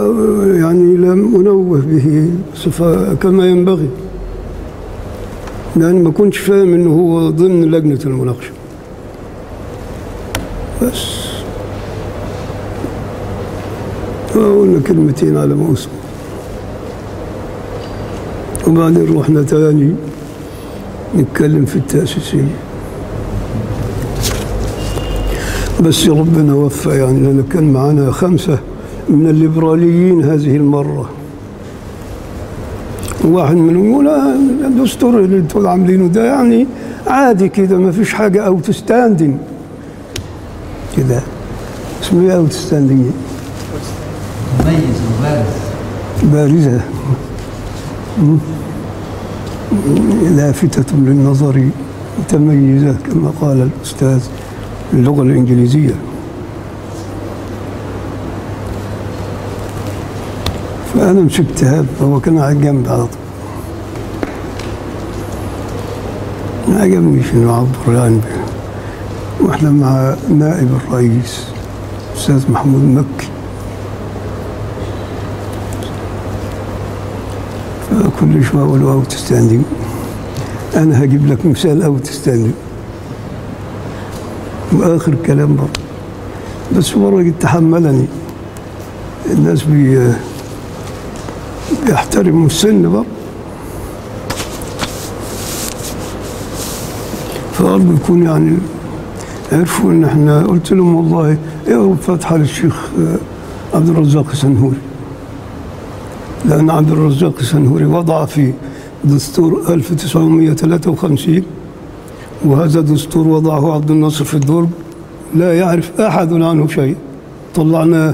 ويعني لم أنوه به صفة كما ينبغي لأن ما كنتش فاهم إنه هو ضمن لجنة المناقشة بس قلنا كلمتين على ما أسمع وبعدين رحنا تاني نتكلم في التأسيسية بس ربنا وفى يعني لأن كان معنا خمسة من الليبراليين هذه المرة واحد منهم يقول آه، الدستور اللي انتوا عاملينه ده يعني عادي كده ما فيش حاجة اوت ستاندنج كده اسمه ايه اوت ستاندنج مميز وبارز بارزة مم. لافتة للنظر متميزة كما قال الأستاذ اللغة الإنجليزية فأنا مسكت هذا هو كان على الجنب على طول ما عجبنيش إنه يعبر يعني به. وإحنا مع نائب الرئيس الأستاذ محمود مكي فكل شوية أقول له أوت ستاندينج أنا هجيب لك مثال أوت ستاندينج وآخر كلام برضه بس مرة تحملني الناس بي بيحترموا السن برضه فأرجو يكون يعني عرفوا إن إحنا قلت لهم والله اقروا فاتحة للشيخ آه، عبد الرزاق السنهوري لأن عبد الرزاق السنهوري وضع في دستور 1953 وهذا دستور وضعه عبد الناصر في الدرب لا يعرف أحد عنه شيء طلعناه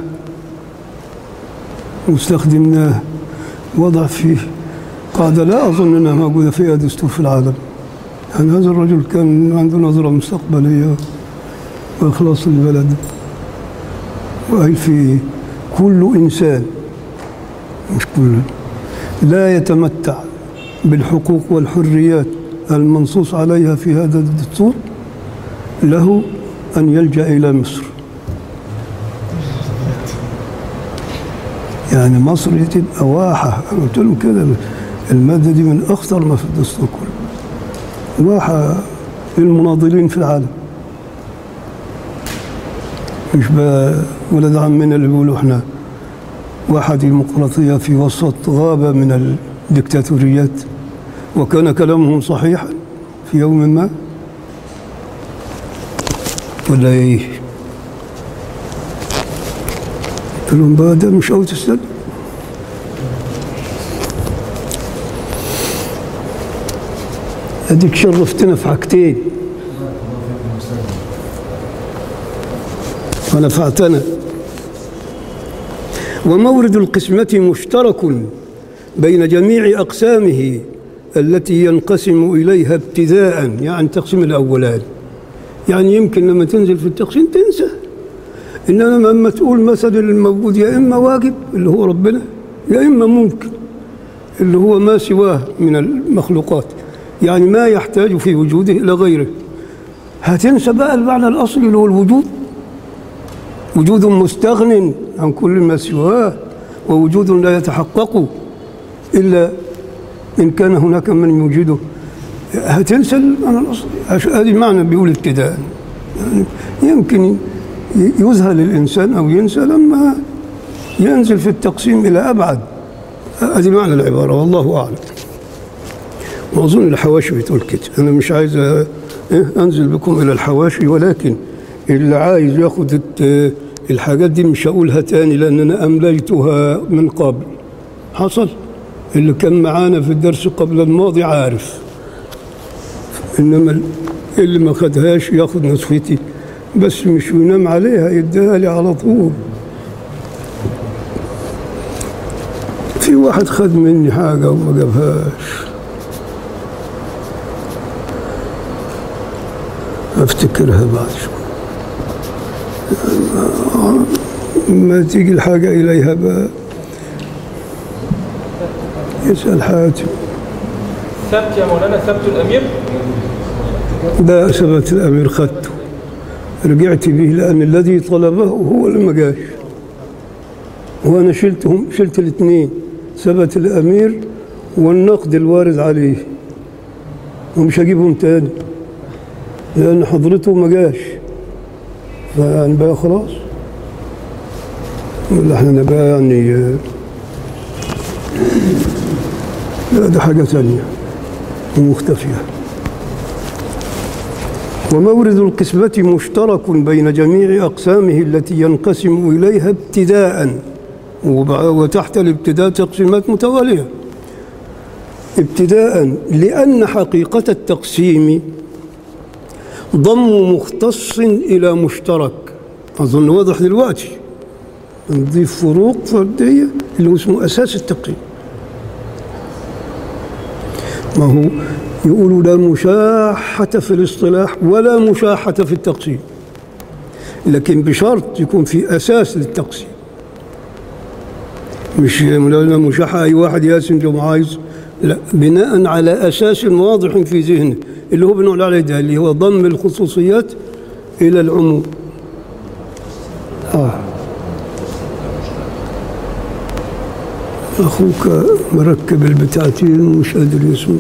واستخدمناه وضع فيه قاعدة لا أظن أنها موجودة في أي دستور في العالم يعني هذا الرجل كان عنده نظرة مستقبلية وإخلاص للبلد وقال في كل إنسان مش كل لا يتمتع بالحقوق والحريات المنصوص عليها في هذا الدستور له أن يلجأ إلى مصر يعني مصر دي تبقى واحة أنا قلت لهم كده المادة دي من أخطر ما في الدستور كله واحة للمناضلين في العالم مش بقى ولد عمنا اللي بيقولوا احنا واحد ديمقراطية في وسط غابة من الدكتاتوريات وكان كلامهم صحيحا في يوم ما ولا ايه قلت لهم بقى ده مش اوت ستاند اديك شرفتنا في حاجتين ونفعتنا ومورد القسمة مشترك بين جميع أقسامه التي ينقسم إليها ابتداء يعني التقسيم الأولاني يعني يمكن لما تنزل في التقسيم تنسى إنما لما تقول مثل الموجود يا إما واجب اللي هو ربنا يا إما ممكن اللي هو ما سواه من المخلوقات يعني ما يحتاج في وجوده إلى غيره هتنسى بقى المعنى الأصلي اللي هو الوجود وجود مستغن عن كل ما سواه ووجود لا يتحقق إلا إن كان هناك من يوجده هتنسى المعنى الأصلي عش- هذه معنى بيقول ابتداء يعني يمكن ي- يذهل الإنسان أو ينسى لما ينزل في التقسيم إلى أبعد هذه معنى العبارة والله أعلم وأظن الحواشي بتقول كده أنا مش عايز أ- إيه أنزل بكم إلى الحواشي ولكن اللي عايز ياخد الت- الحاجات دي مش هقولها تاني لأن أنا أمليتها من قبل حصل اللي كان معانا في الدرس قبل الماضي عارف إنما ال- اللي ما خدهاش ياخد نسختي بس مش ينام عليها يديها لي على طول في واحد خد مني حاجة وما جابهاش افتكرها بعد شوي ما تيجي الحاجة إليها بقى يسأل حاتم ثبت يا مولانا ثبت الأمير ده ثبت الأمير خدته رجعت به لأن الذي طلبه هو اللي ما جاش وأنا شلتهم شلت الاثنين ثبت الأمير والنقد الوارد عليه ومش هجيبهم تاني لأن حضرته ما جاش فيعني بقى خلاص ولا احنا نبقى يعني آه، لا ده حاجة ثانية ومختفية ومورد القسمة مشترك بين جميع أقسامه التي ينقسم إليها ابتداء وبع- وتحت الابتداء تقسيمات متوالية ابتداء لأن حقيقة التقسيم ضم مختص إلى مشترك أظن واضح دلوقتي نضيف فروق فردية اللي هو اسمه أساس التقسيم ما هو يقولوا لا مشاحة في الاصطلاح ولا مشاحة في التقسيم لكن بشرط يكون في أساس للتقسيم مش لا مشاحة أي واحد يقسم زي ما عايز لا بناء على أساس واضح في ذهنه اللي هو بنقول عليه ده اللي هو ضم الخصوصيات إلى العموم آه. أخوك مركب البتاعتين ومش قادر يسمع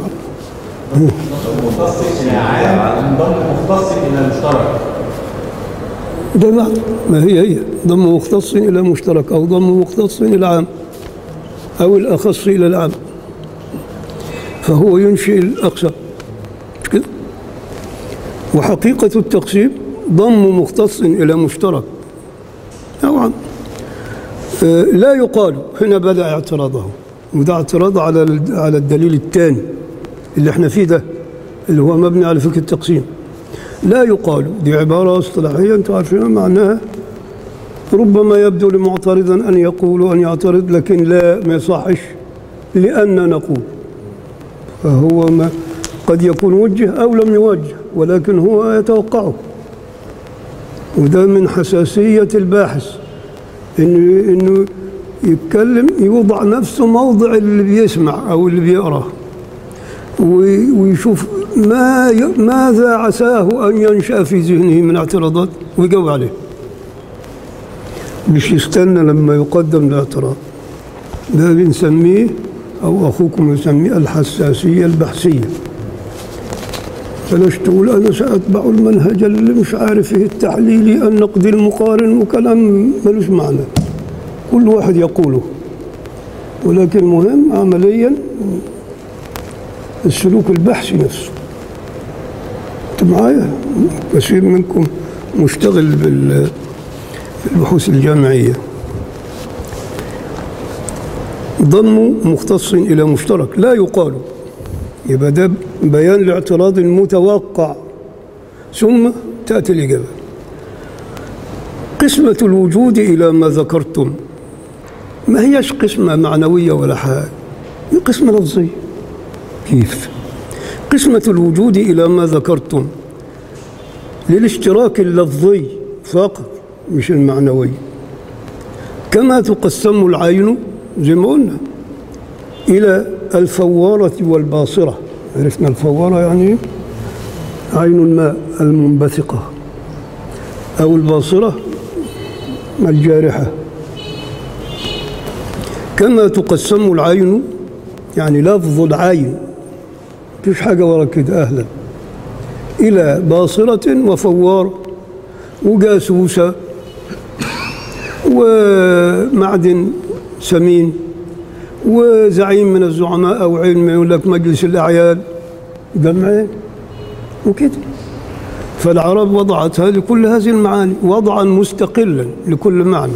مختص الى عام انضم مختص الى المشترك ده معنى ما هي هي ضم مختص إلى مشترك أو ضم مختص إلى عام أو الأخص إلى العام فهو ينشئ الأقسام مش كده وحقيقة التقسيم ضم مختص إلى مشترك طبعا آه، لا يقال هنا بدأ اعتراضه وده اعتراض على ال- على الدليل الثاني اللي احنا فيه ده اللي هو مبني على فكر التقسيم لا يقال دي عبارة اصطلاحية انتم عارفين معناها ربما يبدو لمعترضا أن يقول وأن يعترض لكن لا ما يصحش لأن نقول فهو ما قد يكون وجه أو لم يوجه ولكن هو يتوقعه وده من حساسية الباحث إنه إنه يتكلم يوضع نفسه موضع اللي بيسمع أو اللي بيقرأ وي- ويشوف ما ي- ماذا عساه أن ينشأ في ذهنه من اعتراضات ويجاوب عليه مش يستنى لما يقدم الاعتراض ده بنسميه أو أخوكم يسميه الحساسية البحثية بلاش تقول أنا سأتبع المنهج اللي مش عارف إيه التحليلي النقدي المقارن وكلام ملوش معنى كل واحد يقوله ولكن مهم عمليا السلوك البحثي نفسه انت معايا كثير منكم مشتغل بال بالبحوث الجامعية ضم مختص إلى مشترك لا يقال يبقى ده بيان لاعتراض متوقع ثم تأتي الإجابة قسمة الوجود إلى ما ذكرتم ما هيش قسمة معنوية ولا حاجة هي قسمة لفظية كيف قسمة الوجود إلى ما ذكرتم للاشتراك اللفظي فقط مش المعنوي كما تقسم العين زي ما قلنا إلى الفوارة والباصرة عرفنا الفوارة يعني إيه؟ عين الماء المنبثقة أو الباصرة الجارحة كما تقسم العين يعني لفظ العين مفيش حاجة ورا كده أهلا إلى باصرة وفوار وجاسوسة ومعدن سمين وزعيم من الزعماء أو علم يقول لك مجلس الأعيان جمعين وكده فالعرب وضعت هذه كل هذه المعاني وضعا مستقلا لكل معنى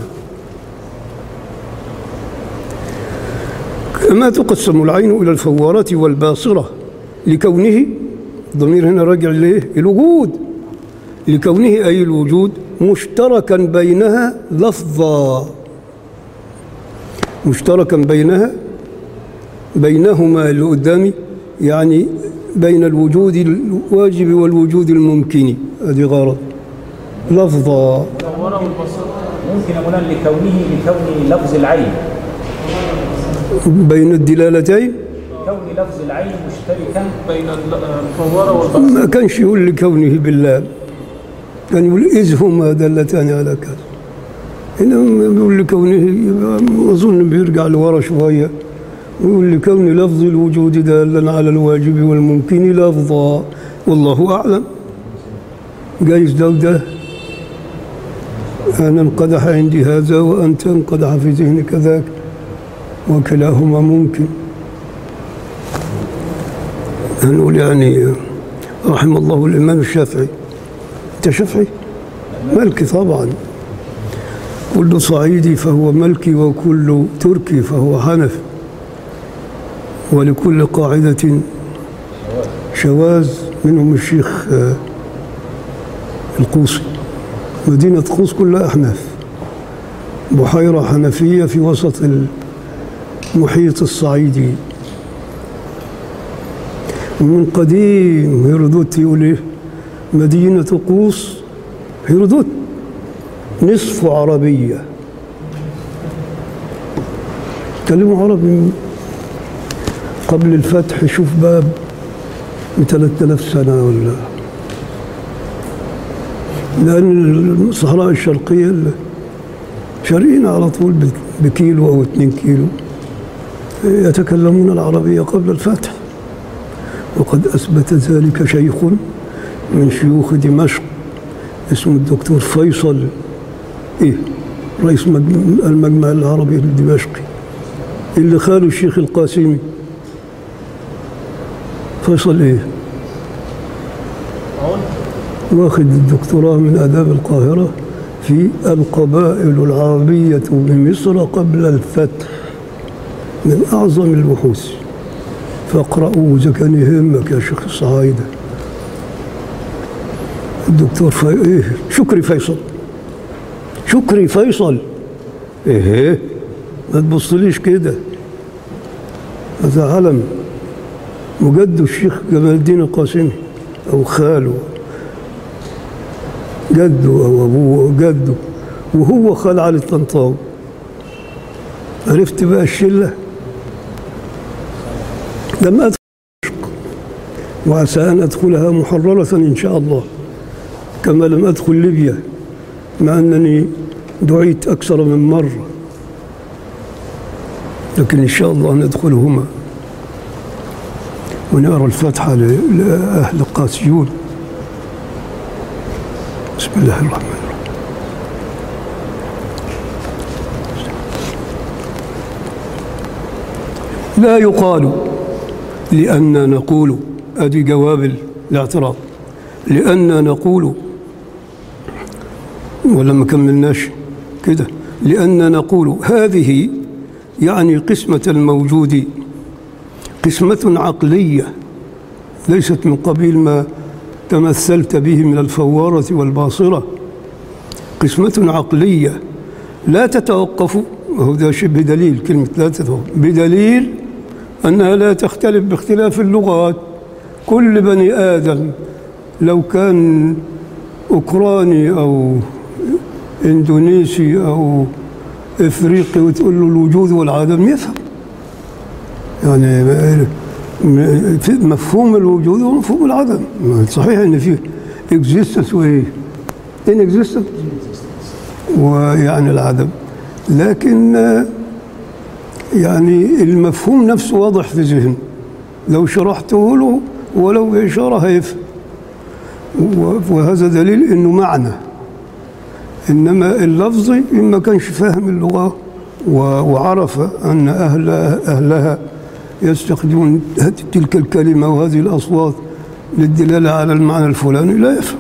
كما تقسم العين إلى الفوارة والباصرة لكونه الضمير هنا راجع لإيه؟ الوجود لكونه أي الوجود مشتركا بينها لفظا مشتركا بينها بينهما اللي قدامي يعني بين الوجود الواجب والوجود الممكن هذه غرض لفظا ممكن أقول لكونه لكون لفظ العين بين الدلالتين كون لفظ العين مشتركا بين الفوارة والبصر ما كانش يقول لكونه بالله كان يقول إذ هما دلتان على كذا هنا بيقول لكونه يبقى أظن بيرجع لورا شوية يقول لكون لفظ الوجود دالا على الواجب والممكن لفظا والله أعلم جايز ده وده أنا انقدح عندي هذا وأنت انقدح في ذهنك ذاك وكلاهما ممكن نقول يعني رحم الله الإمام الشافعي أنت شافعي مالكي طبعا كل صعيدي فهو ملكي وكل تركي فهو حنفي ولكل قاعدة شواذ منهم الشيخ آه، القوسي مدينة قوس كلها أحناف بحيرة حنفية في وسط المحيط الصعيدي ومن قديم هيرودوت يقول إيه مدينة قوس هيرودوت نصف عربية تكلموا عربي من قبل الفتح شوف باب ب 3000 سنة ولا لأن الصحراء الشرقية شرقينا على طول بكيلو أو اتنين كيلو يتكلمون العربية قبل الفتح وقد أثبت ذلك شيخ من شيوخ دمشق اسمه الدكتور فيصل إيه رئيس مجم- المجمع العربي الدمشقي اللي خاله الشيخ القاسمي فيصل إيه واخد الدكتوراه من آداب القاهرة في القبائل العربية بمصر قبل الفتح من أعظم البحوث فاقرأوه إذا كان يهمك يا شيخ الصعايدة الدكتور في... إيه شكري فيصل شكري فيصل إيه ما تبصليش كده هذا علم مجد الشيخ جمال الدين القاسمي أو خاله جده أو أبوه جده وهو خال علي الطنطاوي عرفت بقى الشلة لم أدخل دمشق وعسى أن أدخلها محررة إن شاء الله كما لم أدخل ليبيا مع أنني دعيت أكثر من مرة لكن إن شاء الله ندخلهما ونرى الفاتحة ل- لأهل قاسيون بسم الله الرحمن الرحيم لا يقال لأن نقول أدي جواب الاعتراض لأن نقول ولا ما كملناش كده لأن نقول هذه يعني قسمة الموجود قسمة عقلية ليست من قبيل ما تمثلت به من الفوارة والباصرة قسمة عقلية لا تتوقف وهو ده شبه دليل كلمة لا تتوقف بدليل أنها لا تختلف باختلاف اللغات كل بني آدم لو كان أوكراني أو إندونيسي أو إفريقي وتقول له الوجود والعدم يفهم يعني م- في مفهوم الوجود ومفهوم العدم صحيح ان في اكزيستنس وايه ان اكزيستنس ويعني العدم لكن آه، يعني المفهوم نفسه واضح في ذهنه لو شرحته له ولو بإشارة هيفهم و- وهذا دليل انه معنى انما اللفظي ما كانش فاهم اللغه و- وعرف ان اهل اهلها يستخدمون تلك الكلمه وهذه الاصوات للدلاله على المعنى الفلاني لا يفهم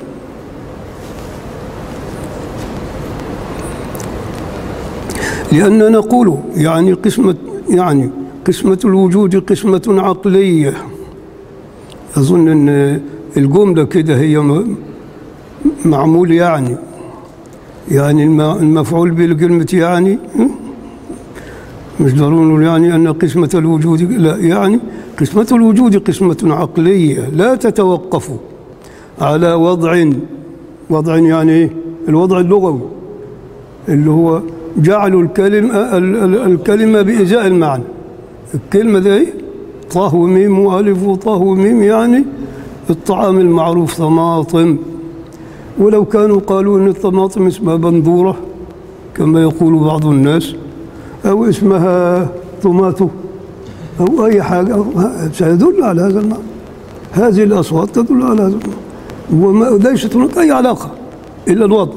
لأن نقول يعني قسمة يعني قسمة الوجود قسمة عقلية أظن أن الجملة كده هي م- معمول يعني يعني الم- المفعول بالكلمة يعني م? مش ضروري نقول يعني أن قسمة الوجود لا يعني قسمة الوجود قسمة عقلية لا تتوقف على وضع وضع يعني إيه؟ الوضع اللغوي اللي هو جعلوا الكلمة ال- ال- الكلمة بإزاء المعنى الكلمة دي إيه؟ طه وميم وألف وطه وميم يعني الطعام المعروف طماطم ولو كانوا قالوا ان الطماطم اسمها بندوره كما يقول بعض الناس او اسمها طماطو أو أي حاجة سيدل على هذا المعنى هذه الأصوات تدل على هذا المعنى وما ليست هناك أي علاقة إلا الوضع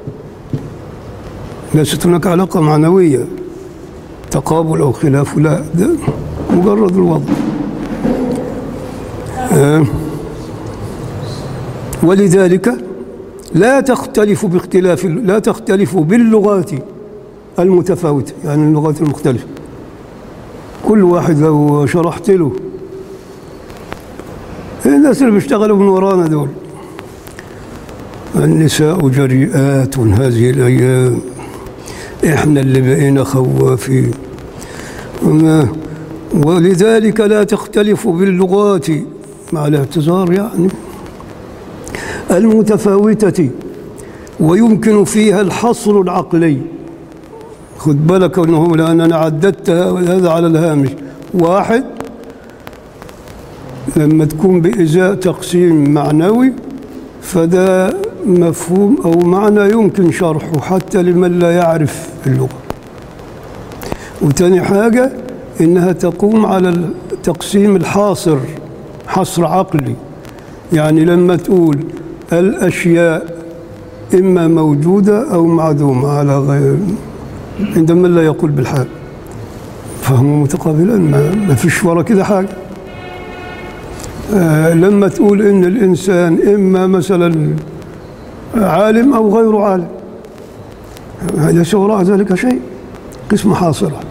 ليست هناك علاقة معنوية تقابل أو خلاف لا ده مجرد الوضع آه. ولذلك لا تختلف باختلاف لا تختلف باللغات المتفاوتة يعني اللغات المختلفة كل واحد لو شرحت له الناس اللي بيشتغلوا من ورانا دول النساء جريئات هذه الأيام إحنا اللي بقينا خوافين وما- ولذلك لا تختلف باللغات مع الاعتذار يعني المتفاوتة ويمكن فيها الحصر العقلي خد بالك انه لان انا عددت هذا على الهامش واحد لما تكون بإزاء تقسيم معنوي فده مفهوم أو معنى يمكن شرحه حتى لمن لا يعرف اللغة وتاني حاجة إنها تقوم على التقسيم الحاصر حصر عقلي يعني لما تقول الأشياء إما موجودة أو معدومة على غير عندما لا يقول بالحال فهم متقابلان ما, ما فيش ورا كده حاجة آه لما تقول إن الإنسان إما مثلا عالم أو غير عالم ليس وراء ذلك شيء قسم حاصرة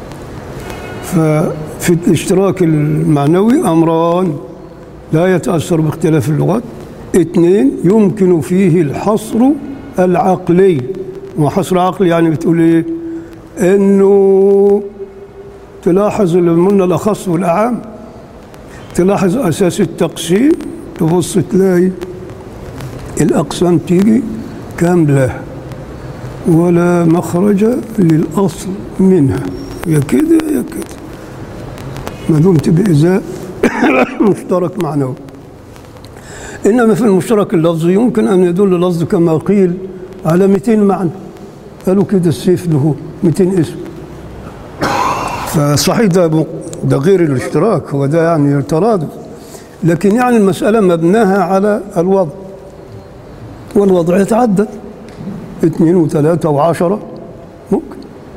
ففي الاشتراك المعنوي أمران لا يتأثر باختلاف اللغات اثنين يمكن فيه الحصر العقلي وحصر عقلي يعني بتقول ايه انه تلاحظ لما قلنا الاخص والاعام تلاحظ اساس التقسيم تبص تلاقي الاقسام تيجي كامله ولا مخرج للاصل منها يا كده يا كده ما دمت بإزاء مشترك معنوي إنما في المشترك اللفظي يمكن أن يدل اللفظ كما قيل على 200 معنى قالوا كده السيف له 200 اسم فصحيح ده ده غير الاشتراك هو ده يعني ترادف لكن يعني المسألة مبناها على الوضع والوضع يتعدد اثنين وثلاثة وعشرة ممكن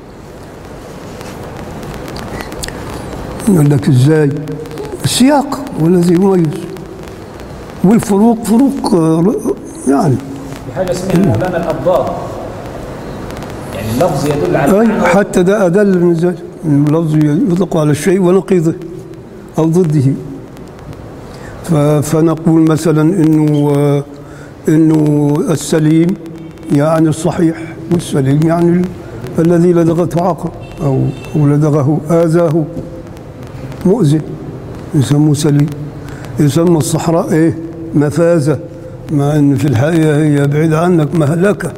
يقول لك ازاي السياق هو الذي يميز والفروق فروق آه، يعني في حاجه اسمها مولانا الابضاد يعني اللفظ يدل على أي معنى حتى ده أدل من ذلك اللفظ يطلق على الشيء ونقيضه أو ضده ف- فنقول مثلا إنه آه، إنه السليم يعني الصحيح والسليم يعني ال- الذي لدغته عقل أو أو لدغه آذاه مؤذن يسموه سليم يسمى الصحراء إيه مفازة مع أن في الحقيقة هي بعيد عنك مهلكة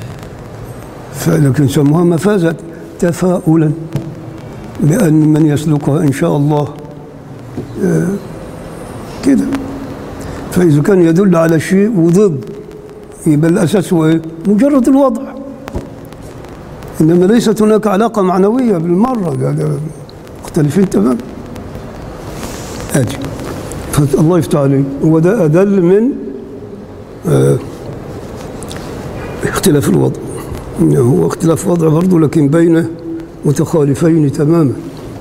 فلكن سموها مفازة تفاؤلا بأن من يسلكها إن شاء الله آه، كده فإذا كان يدل على شيء وضد يبقى الأساس هو إيه؟ مجرد الوضع إنما ليست هناك علاقة معنوية بالمرة ده ده مختلفين تماما أدي فالله يفتح عليه هو ده أدل من آه، اختلاف الوضع هو اختلاف وضع برضه لكن بين متخالفين تماما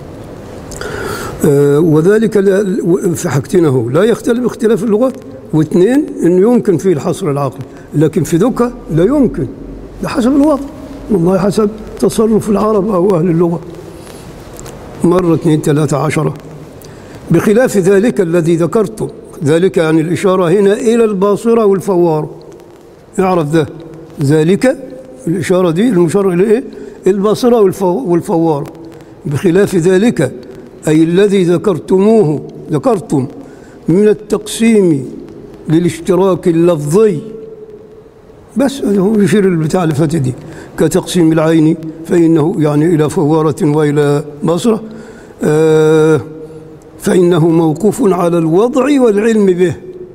آه، وذلك لا- في حاجتين اهو لا يختلف اختلاف اللغات واثنين انه يمكن فيه الحصر العقلي لكن في ذكا لا يمكن ده حسب الوضع والله حسب تصرف العرب او اهل اللغه مره اثنين ثلاثه عشره بخلاف ذلك الذي ذكرته ذلك يعني الاشاره هنا الى الباصره والفواره اعرف ده ذلك الإشارة دي المشار إلى إيه؟ الباصرة والفو- والفوارة بخلاف ذلك أي الذي ذكرتموه ذكرتم من التقسيم للاشتراك اللفظي بس هو يشير بتاع الفتة دي كتقسيم العين فإنه يعني إلى فوارة وإلى بصرة آه فإنه موقوف على الوضع والعلم به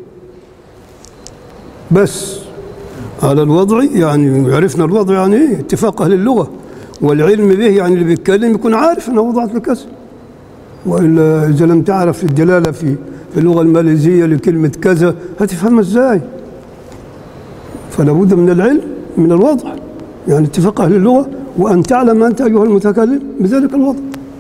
بس على الوضع يعني عرفنا الوضع يعني ايه اتفاق اهل اللغه والعلم به يعني اللي بيتكلم يكون عارف انه وضعت لكذا وإلا إذا لم تعرف الدلالة في في اللغة الماليزية لكلمة كذا هتفهمها إزاي فلا بد من العلم من الوضع يعني اتفاق أهل اللغة وأن تعلم أنت أيها المتكلم بذلك الوضع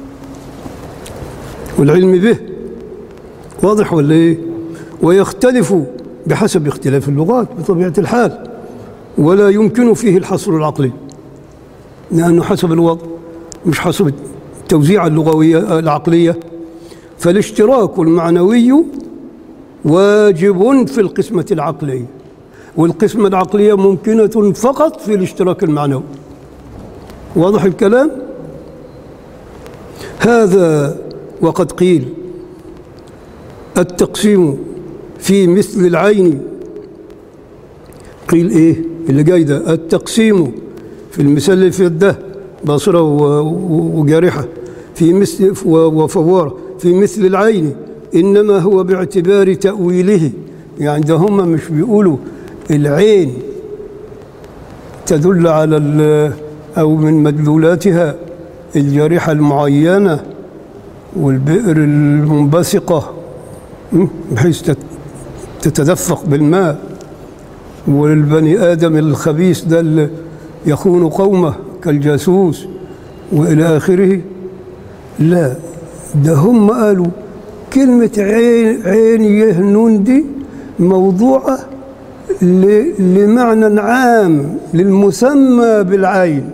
والعلم به واضح ولا إيه ويختلف بحسب اختلاف اللغات بطبيعة الحال ولا يمكن فيه الحصر العقلي لأنه حسب الوضع مش حسب التوزيع اللغوية العقلية فالاشتراك المعنوي واجب في القسمة العقلية والقسمة العقلية ممكنة فقط في الاشتراك المعنوي واضح الكلام هذا وقد قيل التقسيم في مثل العين قيل ايه اللي جاي ده التقسيم في المثال اللي في ده باصرة و- و- وجارحة في مثل و- وفوارة في مثل العين إنما هو باعتبار تأويله يعني ده هم مش بيقولوا العين تدل على ال- أو من مدلولاتها الجارحة المعينة والبئر المنبثقة م? بحيث تت- تتدفق بالماء والبني آدم الخبيث ده اللي يخون قومه كالجاسوس وإلى آخره لا ده هم قالوا كلمة عين عين يه نون دي موضوعة ل- لمعنى عام للمسمى بالعين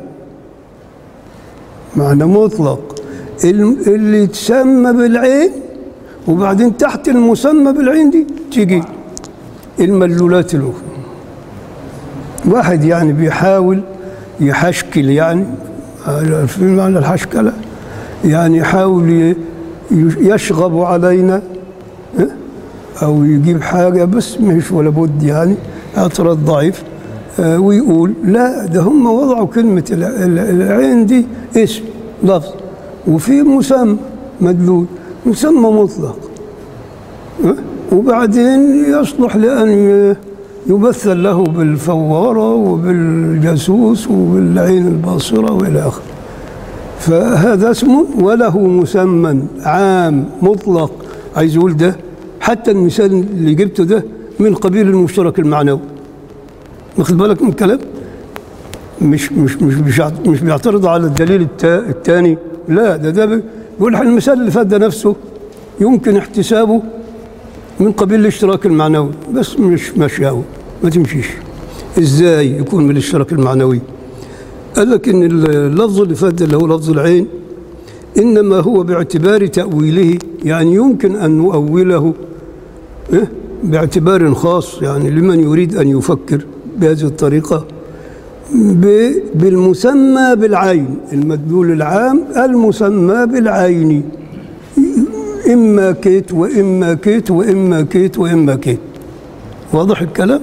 معنى مطلق الم- اللي يتسمى بالعين وبعدين تحت المسمى بالعين دي تيجي المدلولات الأخرى واحد يعني بيحاول يحشكل يعني في معنى الحشكلة يعني يحاول ي- يشغب علينا ها؟ أو يجيب حاجة بس مش ولا بد يعني اعتراض ضعيف آه، ويقول لا ده هم وضعوا كلمة الع- الع- العين دي اسم لفظ وفي مسمى مدلول مسمى مطلق ها؟ وبعدين يصلح لأن ي- يمثل له بالفوارة وبالجاسوس وبالعين الباصرة وإلى آخره فهذا اسم وله مسمى عام مطلق عايز يقول ده حتى المثال اللي جبته ده من قبيل المشترك المعنوي واخد بالك من الكلام مش مش مش مش عط- مش بيعترض على الدليل التا- الثاني لا ده ده بيقول المثال اللي فات ده نفسه يمكن احتسابه من قبيل الاشتراك المعنوي بس مش ماشي ما تمشيش ازاي يكون من الاشتراك المعنوي قال لك ان اللفظ اللي فات ده اللي هو لفظ العين انما هو باعتبار تاويله يعني يمكن ان نؤوله إيه؟ باعتبار خاص يعني لمن يريد ان يفكر بهذه الطريقه ب- بالمسمى بالعين المدلول العام المسمى بالعين إما كيت وإما كيت وإما كيت وإما كيت واضح الكلام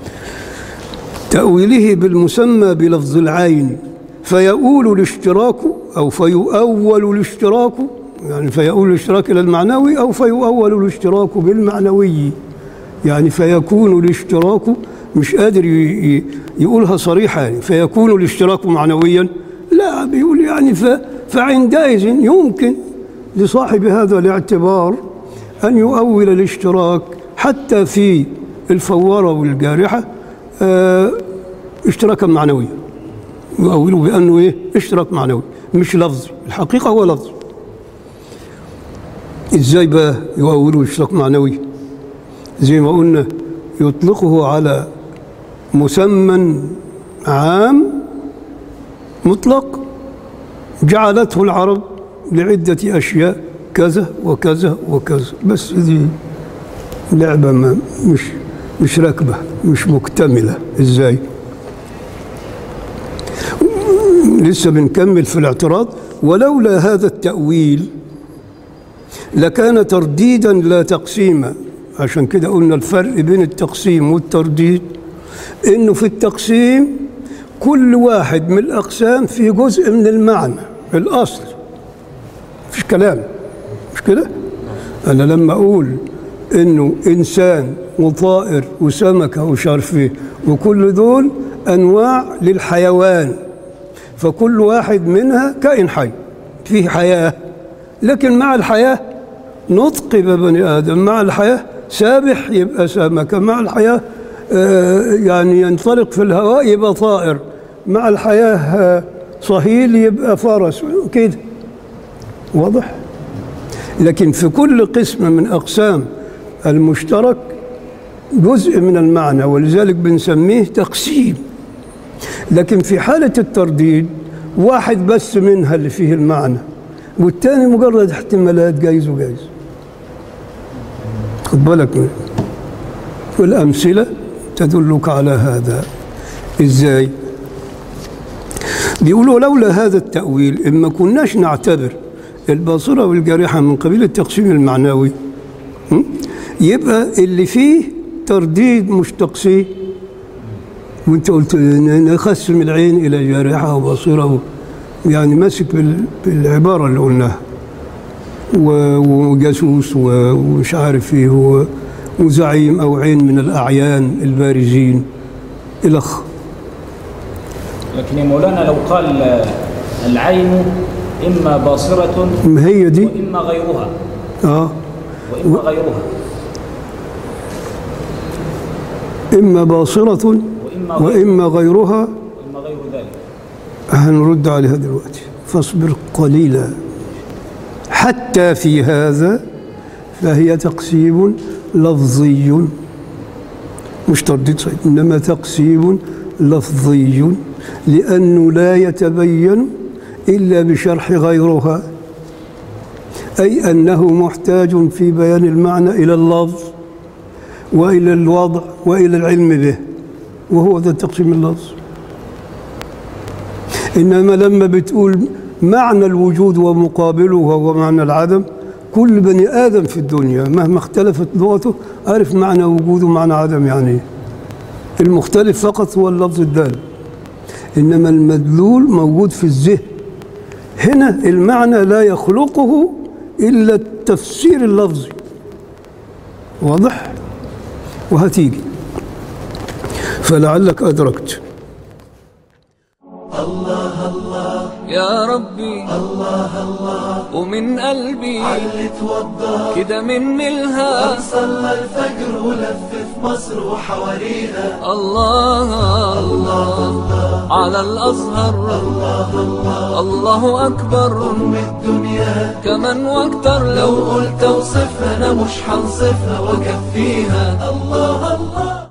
تأويله بالمسمى بلفظ العين فيؤول الاشتراك أو فيؤول الاشتراك يعني فيؤول الاشتراك إلى المعنوي أو فيؤول الاشتراك بالمعنوي يعني فيكون الاشتراك مش قادر ي- ي- يقولها صريحة يعني فيكون الاشتراك معنويا لا بيقول يعني ف فعندئذ يمكن لصاحب هذا الاعتبار أن يؤول الاشتراك حتى في الفوارة والجارحة آه، اشتراكا معنويا يؤوله بأنه إيه اشتراك معنوي مش لفظي الحقيقة هو لفظ إزاي بقى يؤوله اشتراك معنوي زي ما قلنا يطلقه على مسمى عام مطلق جعلته العرب لعدة أشياء كذا وكذا وكذا بس دي لعبة ما مش مش راكبة مش مكتملة إزاي لسه بنكمل في الاعتراض ولولا هذا التأويل لكان ترديدا لا تقسيما عشان كده قلنا الفرق بين التقسيم والترديد انه في التقسيم كل واحد من الاقسام في جزء من المعنى الاصل مفيش كلام مش كده انا لما اقول انه انسان وطائر وسمكه ومش عارف ايه وكل دول انواع للحيوان فكل واحد منها كائن حي فيه حياه لكن مع الحياة نطق يبقى بني آدم مع الحياة سابح يبقى سمكة مع الحياة آه، يعني ينطلق في الهواء يبقى طائر مع الحياة آه، صهيل يبقى فرس كده واضح لكن في كل قسم من أقسام المشترك جزء من المعنى ولذلك بنسميه تقسيم لكن في حالة الترديد واحد بس منها اللي فيه المعنى والتاني مجرد احتمالات جايز وجايز خد بالك منه والأمثلة تدلك على هذا إزاي بيقولوا لولا هذا التأويل إما كناش نعتبر الباصرة والجارحة من قبيل التقسيم المعنوي م? يبقى اللي فيه ترديد مش تقسيم وانت قلت ن- نقسم العين الى جارحه وبصيره يعني ماسك بال- بالعباره اللي قلناها و- وجاسوس و- ومش عارف ايه هو وزعيم او عين من الاعيان البارزين الخ لكن يا مولانا لو قال آه، العين إما باصرة ما هي دي وإما غيرها اه وإما غيرها اما باصره وإما غير واما غيرها وإما غير ذلك هنرد عليها دلوقتي فاصبر قليلا حتى في هذا فهي تقسيم لفظي مش ترديد صحيح إنما تقسيم لفظي لأنه لا يتبين إلا بشرح غيرها أي أنه محتاج في بيان المعنى إلى اللفظ وإلى الوضع وإلى العلم به وهو ذا تقسيم اللفظ إنما لما بتقول معنى الوجود ومقابله هو معنى العدم كل بني آدم في الدنيا مهما اختلفت لغته عارف معنى وجود ومعنى عدم يعني إيه. المختلف فقط هو اللفظ الدال إنما المدلول موجود في الذهن هنا المعنى لا يخلقه إلا التفسير اللفظي واضح وهتيجي فلعلك أدركت يا ربي الله الله ومن قلبي اللي توضى كده مني الها صلى الفجر ولف في مصر وحواليها الله الله على الأزهر الله الله الله أكبر أم الدنيا كمان واكتر لو لو قلت اوصفها انا مش هنصفها واكفيها الله الله